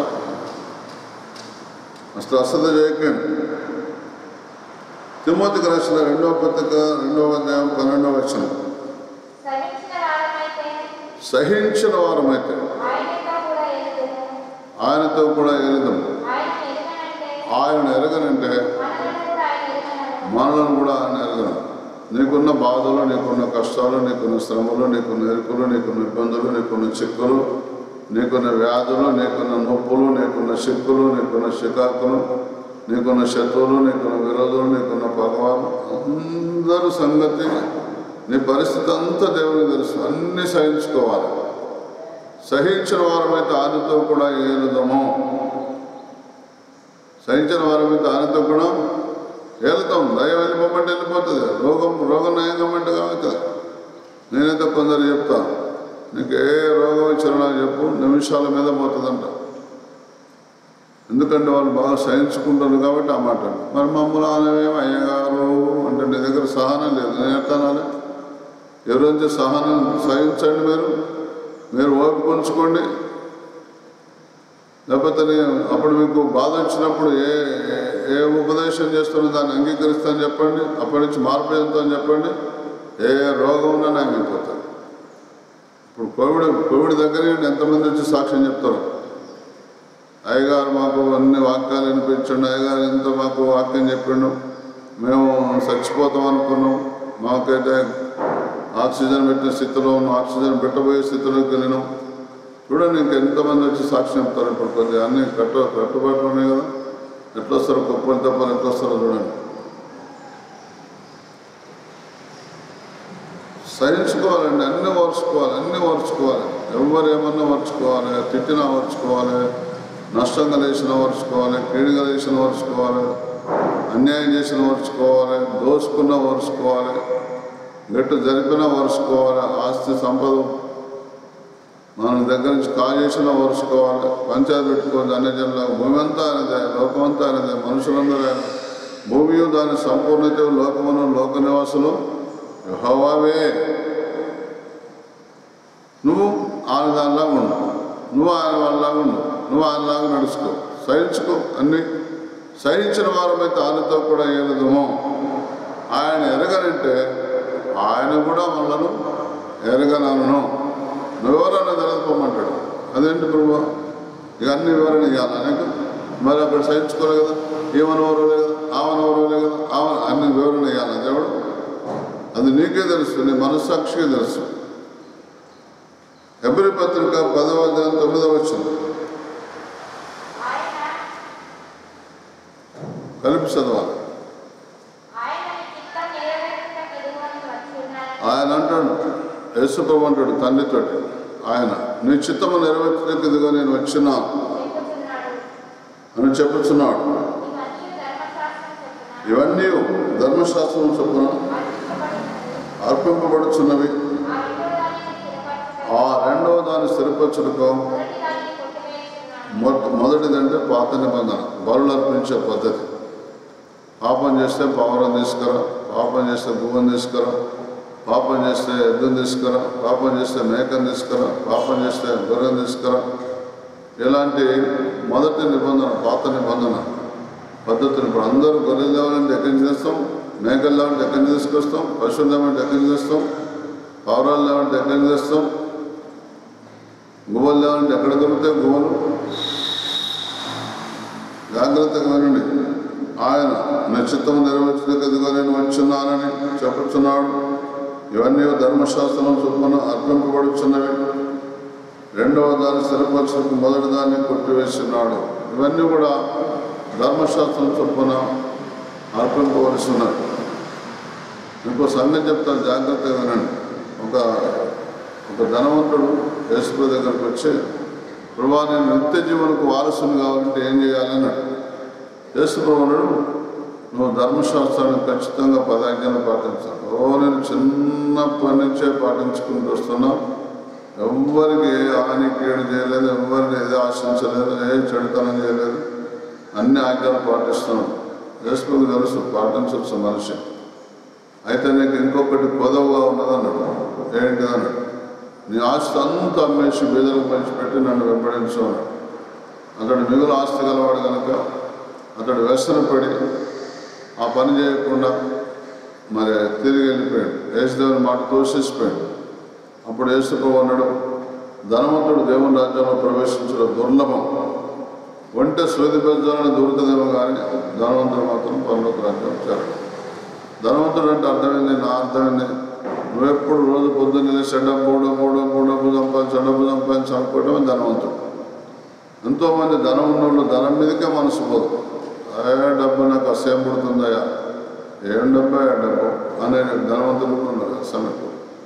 అసలు అసలు చేయకండి తిమ్మతికి రాసిన రెండవ పత్రిక రెండవ అధ్యాయం పన్నెండవ వచనం సహించిన వారమైతే సహించిన వారమైతే ఆయనతో కూడా ఎదుగును ఆయనతో కూడా ఎలుదాం ఆయన ఎదుగనంటే ఆయన ఎరగనంటే మనలను కూడా ఆయన ఎదుగనను మనలను కూడా ఆయన ఎరగను నీకున్న బాధలు నీకున్న కష్టాలు నీకున్న శ్రమలు నీకున్న ఎరుకులు నీకున్న ఇబ్బందులు నీకున్న చిక్కులు నీకున్న వ్యాధులు నీకున్న నొప్పులు నీకున్న చిక్కులు నీకున్న చికాకులు నీకున్న శత్రువులు నీకున్న విరోధులు నీకున్న పగవాలు అందరూ సంగతి నీ పరిస్థితి అంతా దేవునికి తెలుసు అన్నీ సహించుకోవాలి సహించిన వారమైతే ఆయనతో కూడా ఏలుదము సహించిన వారమైతే ఆయనతో కూడా వెళ్తాం దయ వెళ్ళిపోమంటే వెళ్ళిపోతుంది రోగం రోగం నయం కమ్మంటే కావుతుంది నేనైతే కొందరు చెప్తా నీకు ఏ రోగం ఇచ్చినా నాకు చెప్పు నిమిషాల మీద పోతుందంట ఎందుకంటే వాళ్ళు బాగా సహించుకుంటారు కాబట్టి ఆ మాట అంటారు. మరి మమ్మల్ని ఆనవేం అయ్యగారు అంటే నీ దగ్గర సహనం లేదు నేను ఎట్టానాలి ఎవరైతే సహనం సహించండి మీరు మీరు ఓపిక ఉంచుకోండి లేకపోతే నేను అప్పుడు మీకు బాధ వచ్చినప్పుడు ఏ ఏ- ఏ ఉపదేశం చేస్తున్నా దాన్ని అంగీకరిస్తాను చెప్పండి అప్పటి నుంచి మార్పు చెందుతాను చెప్పండి ఏ రోగం ఉన్నా నాకు అయిపోతాను ఇప్పుడు కోవిడ్ కోవిడ్ దగ్గర ఎంతమంది వచ్చి సాక్ష్యం చెప్తారు అయ్యగారు మాకు అన్ని వాక్యాలు వినిపించండి అయ్యగారు ఎంత మాకు వాక్యం చెప్పిండు మేము చచ్చిపోతాం అనుకున్నాం మాకైతే ఆక్సిజన్ పెట్టిన స్థితిలో ఉన్నాం ఆక్సిజన్ పెట్టబోయే స్థితిలోకి వెళ్ళినాం చూడండి ఇంక ఎంతమంది వచ్చి సాక్ష్యం చెప్తారు ఇప్పుడు కొద్దిగా అన్ని కట్టు కట్టుబాట్లు ఉన్నాయి కదా ఎట్లా వస్తారో కుప్పలు తప్పలు ఎట్లా వస్తారో చూడండి సహించుకోవాలండి అన్నీ ఓర్చుకోవాలి అన్నీ ఓర్చుకోవాలి ఎవరు ఏమన్నా ఓర్చుకోవాలి తిట్టినా ఓర్చుకోవాలి నష్టం కలిసిన ఓర్చుకోవాలి కీడు కలిసిన ఓర్చుకోవాలి అన్యాయం చేసిన ఓర్చుకోవాలి దోసుకున్న ఓర్చుకోవాలి గట్టు జరిపిన ఓర్చుకోవాలి ఆస్తి సంపద మనం దగ్గర నుంచి కాజేసిన ఓర్చుకోవాలి పంచాయతీ పెట్టుకోవాలి అన్ని జనులకు భూమి అంతా అనేదే లోకమంతా అనేదే మనుషులందరూ ఆయన భూమి దాని సంపూర్ణత లోకమును లోక నివాసులు యెహోవావే నువ్వు ఆయన దానిలాగా ఉండు నువ్వు ఆయన వాళ్ళలాగా ఉండు నువ్వు ఆయనలాగా నడుచుకో సహించుకో అన్ని సహించిన వారమైతే ఆయనతో కూడా ఏలదుమో ఆయన ఎరగనంటే ఆయన కూడా మనలను ఎరగనను నువ్వెవరన్నా తెలుసుకోమంటాడు అదేంటి ప్రభు ఇక అన్ని వివరణ ఇవ్వాలి నీకు మరి అక్కడ సహించుకోలే కదా ఏమనవరో లేదు ఆమెనవరో లేదు ఆమె అన్ని వివరణ ఇవ్వాలి దేవుడు అది నీకే తెలుసు నీ మనస్సాక్షికే తెలుసు ఎబ్రి పత్రిక పదవ అధ్యాయం తొమ్మిదవ వచ్చింది ఆయన కలిపి చదవాలి ఆయన మీ చిత్తం నెరవేర్చుటకు ఎదుగువని వచ్చి ఉన్నారని ఆయన అంటాడు యేసుప్రభు అంటాడు తండ్రితోటి ఆయన నీ చిత్తము నెరవేర్చడానికి ఇదిగో నేను వచ్చినా చెప్పుచున్నాడు అని చెప్పుచున్నాడు ఇవన్నీ ధర్మశాస్త్రం చెప్పున ఇవన్నీ ధర్మశాస్త్రం చొప్పున అర్పించబడినవి అర్పింపబడుచున్నవి ఆ రెండో ఆ రెండవ దాన్ని దానిని స్థిరపరచుటకు స్థిరపరచుటకు మొదటి దానిని కొట్టివేయుచున్నాను మొట్ట మొదటిదంటే పాత నిబంధన బరులు అర్పించే పద్ధతి పాపం చేస్తే పావురం తీసుకురా పాపం చేస్తే భూమం తీసుకురా పాపం చేస్తే ఎద్దుని తీసుకురా పాపం చేస్తే మేకను తీసుకురా పాపం చేస్తే గొర్రెను తీసుకురా ఇలాంటి మొదటి నిబంధన పాత నిబంధన పద్ధతులు ఇప్పుడు అందరూ గొర్రెలు లేవాలంటే ఎక్కడి నుంచి తెస్తాం మేకలు లేవంటే ఎక్కడి నుంచి తీసుకొస్తాం పశువులు లేవంటే ఎక్కడి నుంచి తెస్తాం పావురాలు లేవంటే ఎక్కడి నుంచి తెస్తాం గువ్వలు లేవంటే ఎక్కడ దొరుకుతాయి గువ్వలు జాగ్రత్తగా వినండి ఆయన నిశ్చితం నెరవేర్చదగ్గదిగా నేను వచ్చున్నానని చెప్పుచున్నాడు ఇవన్నీ ధర్మశాస్త్రం చొప్పున అర్పింపబడుచున్నవి రెండవ దాన్ని స్థిరపరచుకు మొదటి దాన్ని కొట్టివేస్తున్నాడు ఇవన్నీ కూడా ధర్మశాస్త్రం చొప్పున అర్పింపవలసి ఉన్నది ఇంకో సంగతి చెప్తాను జాగ్రత్తగా వినండి ఒక ఒక ధనవంతుడు యేసుప్రభు దగ్గరకు వచ్చి ప్రభా నేను నిత్య జీవనకు వారసుని కావాలంటే ఏం చేయాలి అన్నాడు యేసుప్రభు అన్నాడు నువ్వు ధర్మశాస్త్రాన్ని ఖచ్చితంగా పదాజ్ఞలు పాటించాలి ఓ నేను చిన్నప్పటి నుంచే పాటించుకుంటూ వస్తున్నావు ఎవ్వరికి ఏ హాని కీడు చేయలేదు ఎవ్వరిని ఏది ఆశించలేదు ఏ చెడుతనం చేయలేదు అన్ని ఆజ్ఞలు పాటిస్తున్నాం యేసుప్రభు తెలుసు పాటించవచ్చు మనిషి అయితే నీకు ఇంకొకటి పొదవుగా ఉన్నదన్నాడు ఏంటిదన్నాడు నీ ఆస్తి అంతా అమ్మేసి బీదలకు పంచిపెట్టి నన్ను వెంబడించు అన్నాడు అతడు మిగులు ఆస్తి గలవాడు కనుక అతడు వ్యసనపడి ఆ పని చేయకుండా మరి తిరిగి వెళ్ళిపోయాడు యేసుదేవుని మాట తోసేసిపోయాడు అప్పుడు యేసుప్రభు అన్నాడు ధనవంతుడు దేవుని రాజ్యంలో ప్రవేశించడం దుర్లభం ఒంటె సోది పెంచాలని దొరుకుతుందేమో కానీ ధనవంతుడు మాత్రం పనులకు రాజ్యం చేరడు ధనవంతుడు అంటే అర్థమైంది నా అర్థమైంది నువ్వెప్పుడు రోజు పొద్దున్న చెడ్డ మూడు మూడు మూడు డబ్బు సంపాదించి చెడ్డబ్బు సంపాదించి అనుకోవటమే ధనవంతుడు ఎంతోమంది ధనం ఉన్నోళ్ళు ధనం మీదకే మనసు పోదు ఏ డబ్బు నాకు అసహ్యం పుడుతుందయ్యా ఏం డబ్బా ఏ డబ్బు అనే ధనవంతులు కూడా ఉన్నారు సమయం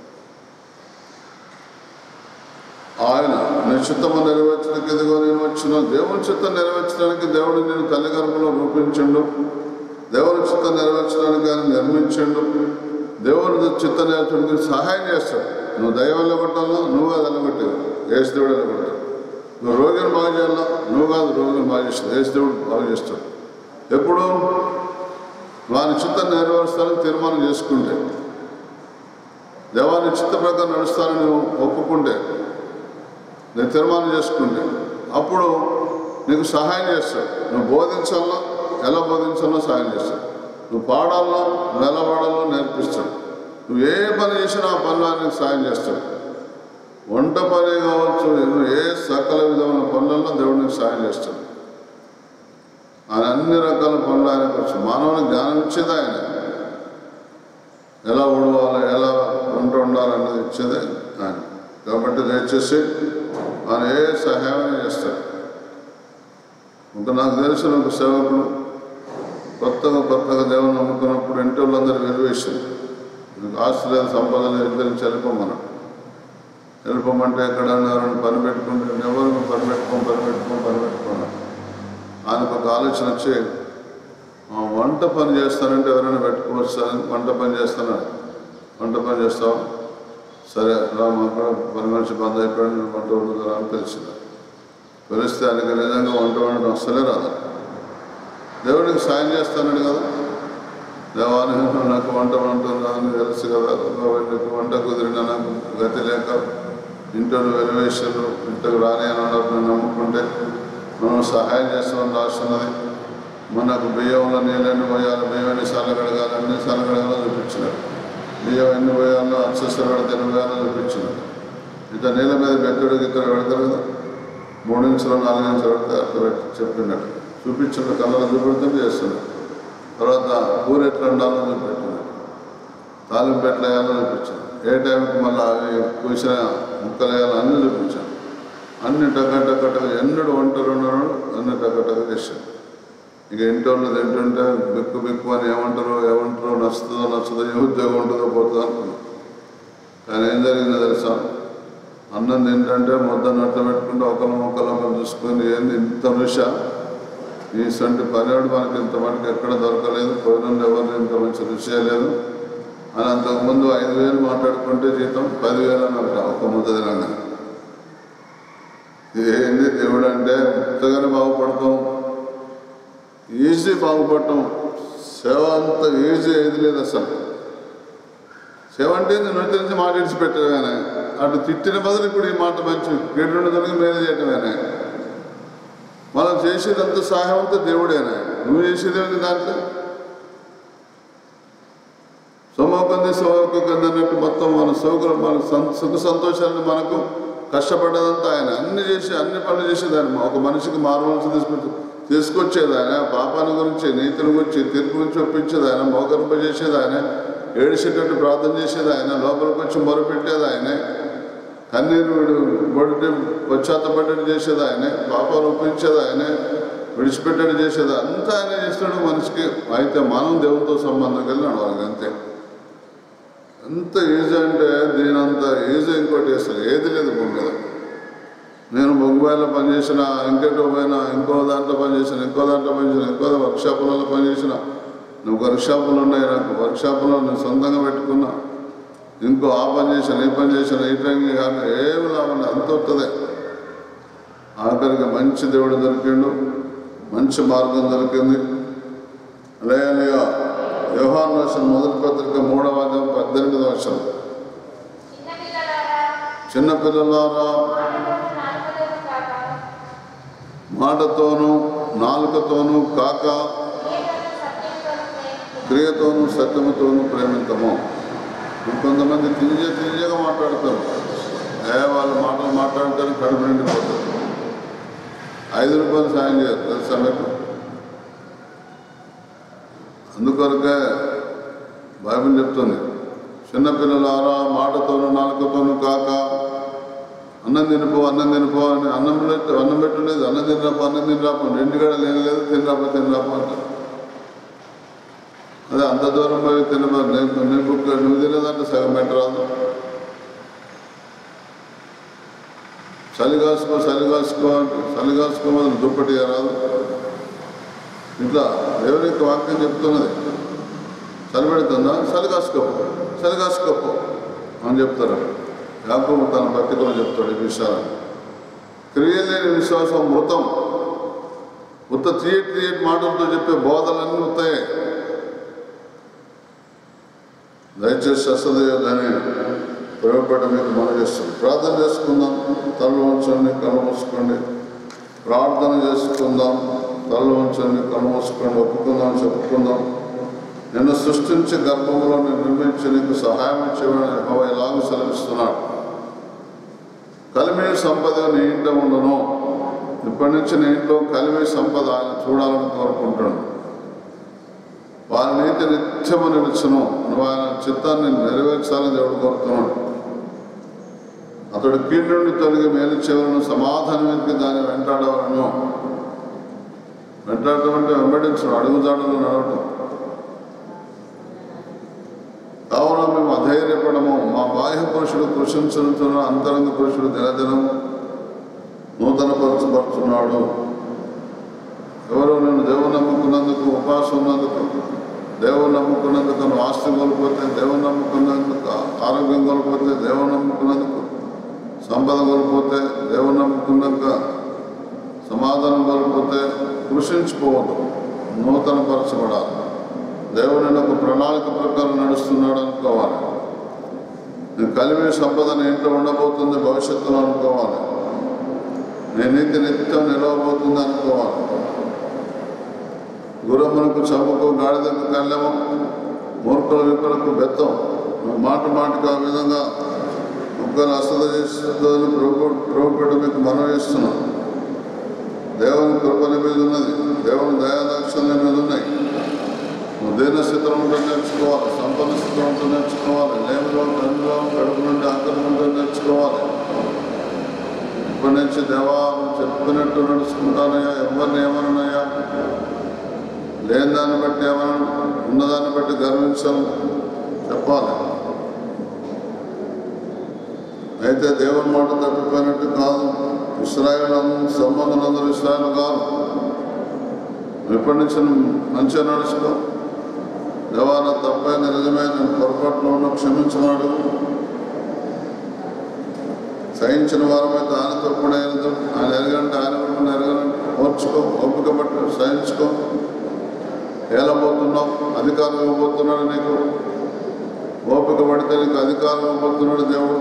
ఆయన నీ చిత్తము నెరవేర్చడానికి ఎదుగో నేను వచ్చిన దేవుని చిత్తం నెరవేర్చడానికి దేవుడు నేను తల్లి గర్భంలో రూపించిండు దేవుని చిత్తం నెరవేర్చడానికి ఆయన నిర్మించండు దేవుని చిత్తం నెరవేర్చడానికి సహాయం చేస్తాడు నువ్వు దైవంలో కొట్టాలో నువ్వు కాదు వెళ్ళగొట్టేది ఏసు దేవుడు వెళ్ళగొట్టాడు నువ్వు రోగిని బాగు చేయాలా నువ్వు కాదు రోగిని బాగు చేస్తాడు ఏసు దేవుడు బాగు చేస్తాడు ఎప్పుడు వాని చిత్తం నెరవేరుస్తానని తీర్మానం చేసుకుంటే దేవాన్ని చిత్త ప్రకారం నడుస్తానని నువ్వు ఒప్పుకుంటే నేను తీర్మానం చేసుకుంటే అప్పుడు నీకు సహాయం చేస్తాడు నువ్వు బోధించాలా ఎలా బోధించాలో సహాయం చేస్తాడు నువ్వు పాడాలో నువ్వు ఎలా పాడాలో నేర్పిస్తాడు నువ్వు ఏ పని చేసినా ఆ పనిలో ఆయన నీకు సహాయం చేస్తాడు వంట పని కావచ్చు నువ్వు ఏ సకల విధమైన పనులలో దేవుడు నీకు సహాయం చేస్తాడు ఆయన అన్ని రకాల పనులు ఆయనకు వచ్చు మానవుని జ్ఞానం ఇచ్చేది ఆయన ఎలా ఉడవాలి ఎలా వంట ఉండాలన్నది ఇచ్చేది ఆయన కాబట్టి దయచేసి ఆయన ఏ సహాయం చేస్తాడు ఇంకా నాకు తెలిసిన ఒక సేవకుడు కొత్తగా కొత్తగా దేవుని నమ్ముకున్నప్పుడు ఇంటి వాళ్ళందరూ వెలివేసింది నీకు ఆస్తి లేదు సంపద లేదు ఇద్దరిని చనిపోమన్నాడు వెళ్ళిపోమంటే ఎక్కడ ఎవరైనా పని పెట్టుకుంటే ఎవరు పని పెట్టుకోం పని పెట్టుకోం పని పెట్టుకున్నాడు ఆయనకు ఒక ఆలోచన వచ్చి "ఆ, వంట పని చేస్తానంటే ఎవరైనా పెట్టుకోవచ్చారని వంట పని చేస్తాను వంట పని చేస్తావు సరే రా అక్కడ పని మనిషి బంద్ అయిపోయాడు నేను వంట వండుతారా అని పిలిచింది పిలిస్తే ఆయనకి నిజంగా వంట వండడం అస్సలే రాదు దేవుడికి సాయం చేస్తానని కదా దేవాన్ని నాకు వంట వంట రాదని తెలుసు కదా నీకు వంట కుదిరిన నాకు గతి లేక ఇంట్లో వెలివేషన్లు ఇంటికి రాని అని అన్నారు నేను నమ్ముకుంటే మనం సహాయం చేస్తామని రాస్తున్నది మనకు బియ్యంలో నీళ్ళని పోయాలి బియ్యం ఎన్ని సార్లు కడగాలి అన్ని సార్లు కడగాలో చూపించినారు బియ్యం ఎన్ని పోయాలో అక్షస్సులు పెడితే ఎన్ని పోయాలో చూపించినారు ఇక నీళ్ళ మీద బెక్కడు ఇక్కడ పెడతారు కదా మూడు ఇంచులు నాలుగు ఇంచులు పెడితే అట్లా పెట్టి చెప్పినట్టు చూపించిన కళ్ళలో చూపెడుతుంటే చేస్తున్నారు తర్వాత కూర ఎట్లా ఉండాలో చూపెట్టినారు తాలింపు ఎట్లా వేయాలో చూపించాను ఏ టైంకి మళ్ళీ అవి కూసిన ముక్కలు వేయాలో అన్నీ చూపించాను అన్ని టక్క టక్క టక్క ఎన్నడు వంటలు ఉన్నాడు అన్ని టక్క టక్క చేశాను ఇక ఇంటి వాళ్ళు తింటుంటే బిక్కు బిక్కు అని ఏమంటారో ఏమంటారో నచ్చుతుందో నచ్చుతుందో ఏ ఉద్యోగం ఉంటుందో పోతుందో అనుకున్నాను కానీ ఏం జరిగిందో తెలుసా అన్నం తింటుంటే ముద్ద నట్ట పెట్టుకుంటే ఒకరి మొక్కలు ఒకరు చూసుకొని ఏంది ఇంత రుష ఈ సంటి పనివాడు మనకి ఇంత మనకి ఎక్కడ దొరకలేదు పోయిన ఎవరిని ఇంత మంచి రుచి లేదు అని అంతకుముందు ఐదు వేలు మాట్లాడుకుంటే జీతం పదివేలు అని అంట ఒక ముద్ద తినంగా ఏంది దేవుడు అంటే ఎంతగానో బాగుపడతాం ఈజీ బాగుపడటం సేవ అంత ఈజీ ఏది లేదు అసలు సేవ అంటే నేను నుంచి మాట ఇడిచిపెట్టవేనే అటు తిట్టిన బదులు ఇప్పుడు ఈ మాట మంచి గేటు దానికి మేలు చేయటమేనే మనం చేసేదంత సహాయం అంతా దేవుడేనా నువ్వు చేసేదేమిటి దాంట్లో సోమోకంది సోమకంది అన్నట్టు మొత్తం మన సౌకర్యం మన సం- సుఖ సంతోషాన్ని మనకు కష్టపడ్డదంతా ఆయన అన్ని చేసి అన్ని పనులు చేసేది ఆయన ఒక మనిషికి మారుమనసు తీసుకొచ్చి తీసుకొచ్చేది ఆయన పాపాల గురించి నీతుల గురించి తీర్పు గురించి ఒప్పించేది ఆయన మోకరింపజేసేది ఆయన ఏడిసేటట్టు ప్రార్థన చేసేది ఆయన లోపలికి వచ్చి మొరపెట్టేది ఆయనే కన్నీరు విడు పడితే పశ్చాత్తపడ్డట్టు చేసేది ఆయనే పాపాలు ఒప్పించేది ఆయనే విడిచిపెట్టడం చేసేది అంతా ఆయన చేస్తాడు మనిషికి అయితే మనం దేవునితో సంబంధం కలిగి నడవాలి అంతే ఎంత ఈజీ అంటే దీని అంత ఈజీ ఇంకోటి అసలు ఏది లేదు భూమి మీద నేను బొగ్గుబాయిలో పనిచేసిన ఇంకెటో పోయినా ఇంకో దాంట్లో పనిచేసిన ఇంకో దాంట్లో పనిచేసిన ఇంకో వర్క్షాపులలో పనిచేసిన నువ్వు వర్క్షాపులు ఉన్నాయి నాకు వర్క్షాపులో నేను సొంతంగా పెట్టుకున్నా ఇంకో ఆ పని చేసిన ఈ పని చేసిన ఈ ట్రైనింగ్ కానీ ఏమి లాభం లేదు. అంత వస్తుంది ఆఖరికి మంచి దేవుడు దొరికిండు మంచి మార్గం దొరికింది లేయలుగా వ్యవహార వర్షం మొదటి పత్రిక మూడవ అధ్యాయం పద్దెనిమిది వర్షం చిన్నపిల్లలారా చిన్నపిల్లలారా మాటతోనూ నాలుకతోనూ మాటతోనూ నాలుకతోనూ కాక కాక క్రియతోనూ క్రియతోనూ సత్యంతోనూ ప్రేమించుము. సత్యముతోనూ ప్రేమితము ఇంకొంతమంది తిరిగే తిరిగేగా మాట్లాడతారు ఏ వాళ్ళు మాటలు మాట్లాడతారు కడుపు నిండిపోతారు ఐదు రూపాయలు సాయం చేయరు తెలుసా మీకు అందుకొరకే బైబిల్ చెప్తుంది చిన్నపిల్లలారా మాటతోనూ నాలుకతోనూ కాక అన్నం తినిపో అన్నం తినిపో అని అన్నం పెట్టు అన్నం పెట్టుండేది అన్నం తినరాపో అన్నం తినరాపో ఇంటికాడ లేని లేదు తినరాపో తినరాపో అంటారు అదే అంత దూరం పోయి తినబో నేను నీ బుక్ నువ్వు తినేదంటే సగం పెట్టరాదు చలి కాసుకో చలి కాసుకో అంటే చలి కాసుకో మొదలు దుప్పటి రాదు ఇట్లా దేవుని యొక్క వాక్యం చెప్తున్నది చలి పెడుతుందా చలి కాసుకోపో చలి కాసుకోపో అని చెప్తారు యాకోబు తన పత్రికలో చెప్తాడు ఈ విషయాలు క్రియలేని విశ్వాసం మృతం ఉత్త తీయటి తీయటి మాటలతో చెప్పే బోధలన్నీ ఉత్తాయి దయచేసి అసదేయదని ప్రయోగపడ మీకు మనం చేస్తుంది ప్రార్థన చేసుకుందాం తల్లు ఉంచండి కళ్ళు మూసుకోండి ప్రార్థన చేసుకుందాం తల్లు ఉంచండి కళ్ళు మూసుకోండి ఒప్పుకుందాం చెప్పుకుందాం నిన్ను సృష్టించి గర్భంలో నిర్మించి నీకు సహాయం ఇచ్చేవాడు యెహోవా ఇలాగూ సెలవిస్తున్నాడు కలిమి సంపద నీ ఇంట ఉండను ఇప్పటి నుంచి నీ ఇంట్లో కలిమి సంపద ఆయన చూడాలని కోరుకుంటాడు వారి నీతి నిత్యము నిలుచును నువ్వు ఆయన చిత్తాన్ని నెరవేర్చాలని దేవుడు కోరుతున్నాడు అతడు కీడు నుండి తొలగి మేలు చెవులను సమాధానం వెతికి దాన్ని వెంటాడవలను వెంటాడటం అంటే వెంబడించడం అడుగుజాడలు నడవటం కావున మేము అధైర్యపడము మా బాహ్య పురుషుడు కృషించుతున్న అంతరంగ పురుషుడు దినదినం నూతన పరచబడుతున్నాడు ఎవరో నేను దేవుని నమ్ముకున్నందుకు ఉపాసం ఉన్నందుకు దేవుని నమ్ముకున్నందుకు నువ్వు ఆస్తి కోల్పోతే దేవుని నమ్ముకున్నందుకు ఆరోగ్యం కోల్పోతే దేవుని నమ్ముకున్నందుకు సంపద కోల్పోతే దేవుని నమ్ముకున్నాక సమాధానం కోల్పోతే కృషించిపోవద్దు నూతన పరచబడాలి దేవుని ఒక ప్రణాళిక ప్రకారం నడుస్తున్నాడు అనుకోవాలి నేను కలిమి సంపద నీ ఇంట్లో ఉండబోతుంది భవిష్యత్తులో అనుకోవాలి నీ నీతి నిత్యం నిలవబోతుంది అనుకోవాలి గురమ్మలకు చంపకు గాడిదకు కళ్ళెము మూర్ఖుల విప్పులకు బెత్తం నువ్వు మాట మాటకు ఆ విధంగా ముగ్గురు అసలు చేస్తుందని ప్రభుత్వం మీకు మనం చేస్తున్నాం దేవుని కృపణ మీద ఉన్నది దేవుని దయాదాక్షణ్యం మీద ఉన్నాయి నువ్వు దేన స్థితిలో ఉంటే నేర్చుకోవాలి సంపన్న స్థితిలో ఉంటే నేర్చుకోవాలి లేమిలో తండ్రిలో కడుపు నుండి అక్కడి నుండి నేర్చుకోవాలి ఇప్పటి నుంచి దేవా నువ్వు చెప్పినట్టు నడుచుకుంటానయ్యా ఎవరిని ఏమనయ్యా లేని దాన్ని బట్టి ఏమన్నా ఉన్నదాన్ని బట్టి గర్వించాం చెప్పాలి అయితే దేవుని మాట తప్పిపోయినట్టు కాదు ఇస్రాయల్ సంబంధం అందరూ ఇస్రాయల్ కాదు నువ్వు ఇప్పటి నుంచి నువ్వు మంచిగా నడుచుకో దేవాన తప్పైన నిజమే నేను పొరపాటులో ఉన్న క్షమించినాడు సహించిన వారమైతే ఆయనతో కూడా ఎరుగుతాం ఆయన ఎరగంటే ఆయన కూడా ఎరగనంటే ఓర్చుకో ఓపిక పట్టు సహించుకో ఏలబోతున్నావు అధికారం ఇవ్వబోతున్నాడు నీకు ఓపిక పడితే నీకు అధికారం ఇవ్వబోతున్నాడు దేవుడు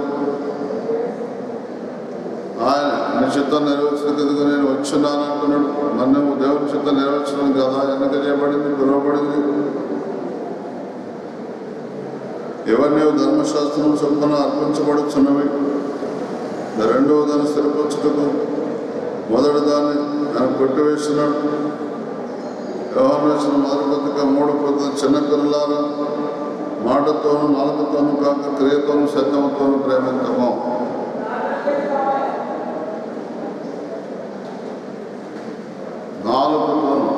ఆయన నీ చిత్తం నెరవేర్చడానికి నేను వచ్చున్నాను అంటున్నాడు నన్ను దేవుని చిత్తం నెరవేర్చడం కదా ఎన్నిక చేయబడింది పిలువబడింది ఎవరిని ధర్మశాస్త్రం చొప్పున అర్పించబడుచున్నవి రెండవ దాన్ని స్థిరపరచుటకు మొదటి దాన్ని ఆయన కొట్టివేసినాడు వ్యవహారం వేసిన మొదటి పత్రిక మూడు పత్రిక చిన్న పిల్లలారా మాటతోనూ నాలుగుతోనూ కాక క్రియతోనూ సత్యముతోనూ ప్రేమించము నాలుగుతోనూ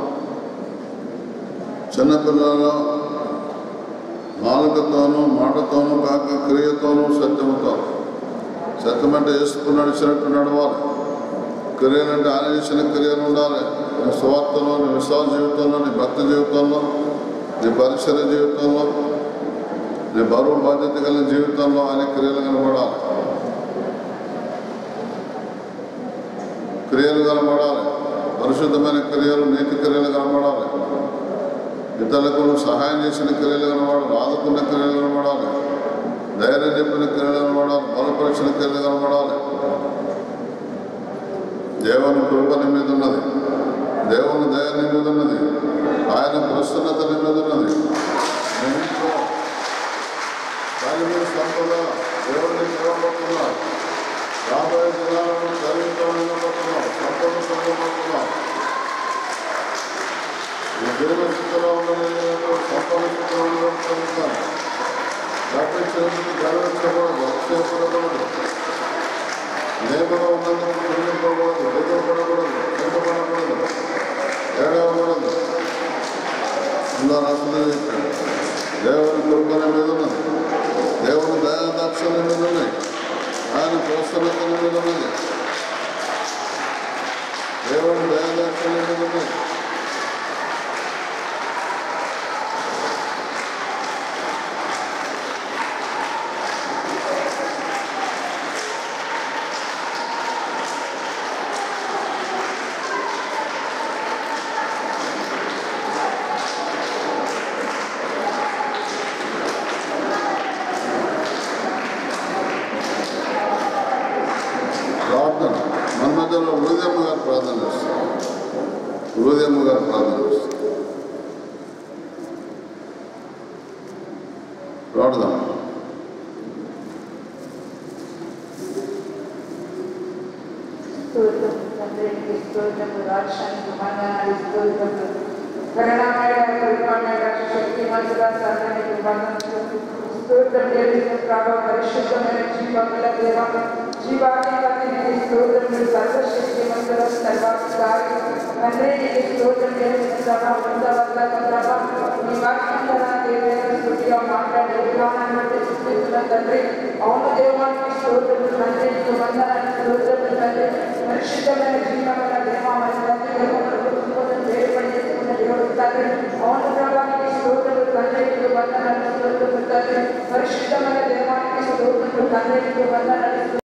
చిన్నపిల్లల నాలుకతోనూ మాటతోనూ కాక క్రియతోనూ సత్యముతో సత్యం అంటే వేసుకుని నడిచినట్టు నడవాలి క్రియలంటే ఆయన చేసిన క్రియలు ఉండాలి నీ స్వార్థంలో నీ విశ్వాస జీవితంలో నీ భక్తి జీవితంలో నీ పరిసర జీవితంలో నీ బరువు బాధ్యత కలిగిన జీవితంలో ఆయన క్రియలు కనబడాలి క్రియలు కనబడాలి పరిశుద్ధమైన క్రియలు నీతి క్రియలు కనబడాలి ఇతరులకు నువ్వు సహాయం చేసిన క్రియలు కనబడాలి ఆదుకున్న క్రియలు కనబడాలి ధైర్యం చెప్పిన క్రియలు కనబడాలి బలపరిచిన క్రియలు కనబడాలి దేవుని కృప నీ మీద ఉన్నది దేవుని దయ నీ మీద ఉన్నది ఆయన ప్రసన్నత నీ మీద ఉన్నది నీ ఇంట్లో కలిమి సంపద దేవుడిని ఇవ్వబోతున్నావు రాబోయే దినాలను కలిగించబోతున్నావు సంపద సంపబోతున్నావు ఈ దేవుని స్థితిలో ఉన్నది సంపద స్థితిలో ఉండడం తప్పించేందుకు గర్వించకూడదు అక్షయపడకూడదు లేబలో ఉన్నందుకు తిరిగిపోకూడదు ఎదురుపడకూడదు చింతపడకూడదు ఏడవకూడదు ఇలా రాష్ట్రంలో చెప్పాడు దేవుని కృపణ మీద ఉన్నది దేవుని దయాదాక్షణ మీద ఉన్నాయి ఆయన ప్రోత్సాహత మీద ఉన్నది దేవుని దయాదాక్షణ మీద ఉన్నది ప్రార్థన చేస్తాం హృదయము గారు ప్రార్థన చేస్తాం ప్రార్థన స్తోత్రం తండ్రికి స్తోత్రము రాక్షానికి వందనాలు స్తోత్రము కరుణామయ కృపమయ శక్తిమంతుడా సర్వానికి వందనాలు స్తోత్రం చెల్లిస్తున్న ప్రభావ పరిశుద్ధమైన జీవముల దేవ జీవాధిపతికి స్తోత్రం సర్వశక్తిమంతుల సర్వాధికారి తండ్రి నీకు స్తోత్రం చెల్లిస్తున్న ప్రభావ ఉండవల్ల ప్రభావ నీ వాక్యం ద్వారా దేవేంద్ర స్థుతిగా మాట్లాడే విధానాన్ని బట్టి స్థుతిస్తున్న తండ్రి అవును దేవానికి స్తోత్రం తండ్రి నీకు వందనాలు స్తోత్రం తండ్రి పరిశుద్ధమైన జీవమైన దేవామైన తండ్రి కుటుంబం వేరుపడి చేసుకున్న దేవుడు తండ్రి అవును ప్రభానికి స్తోత్రం తండ్రి నీకు వందనాలు స్తోత్రం తండ్రి పరిశుద్ధమైన దేవానికి స్తోత్రం తండ్రి నీకు వందనాలు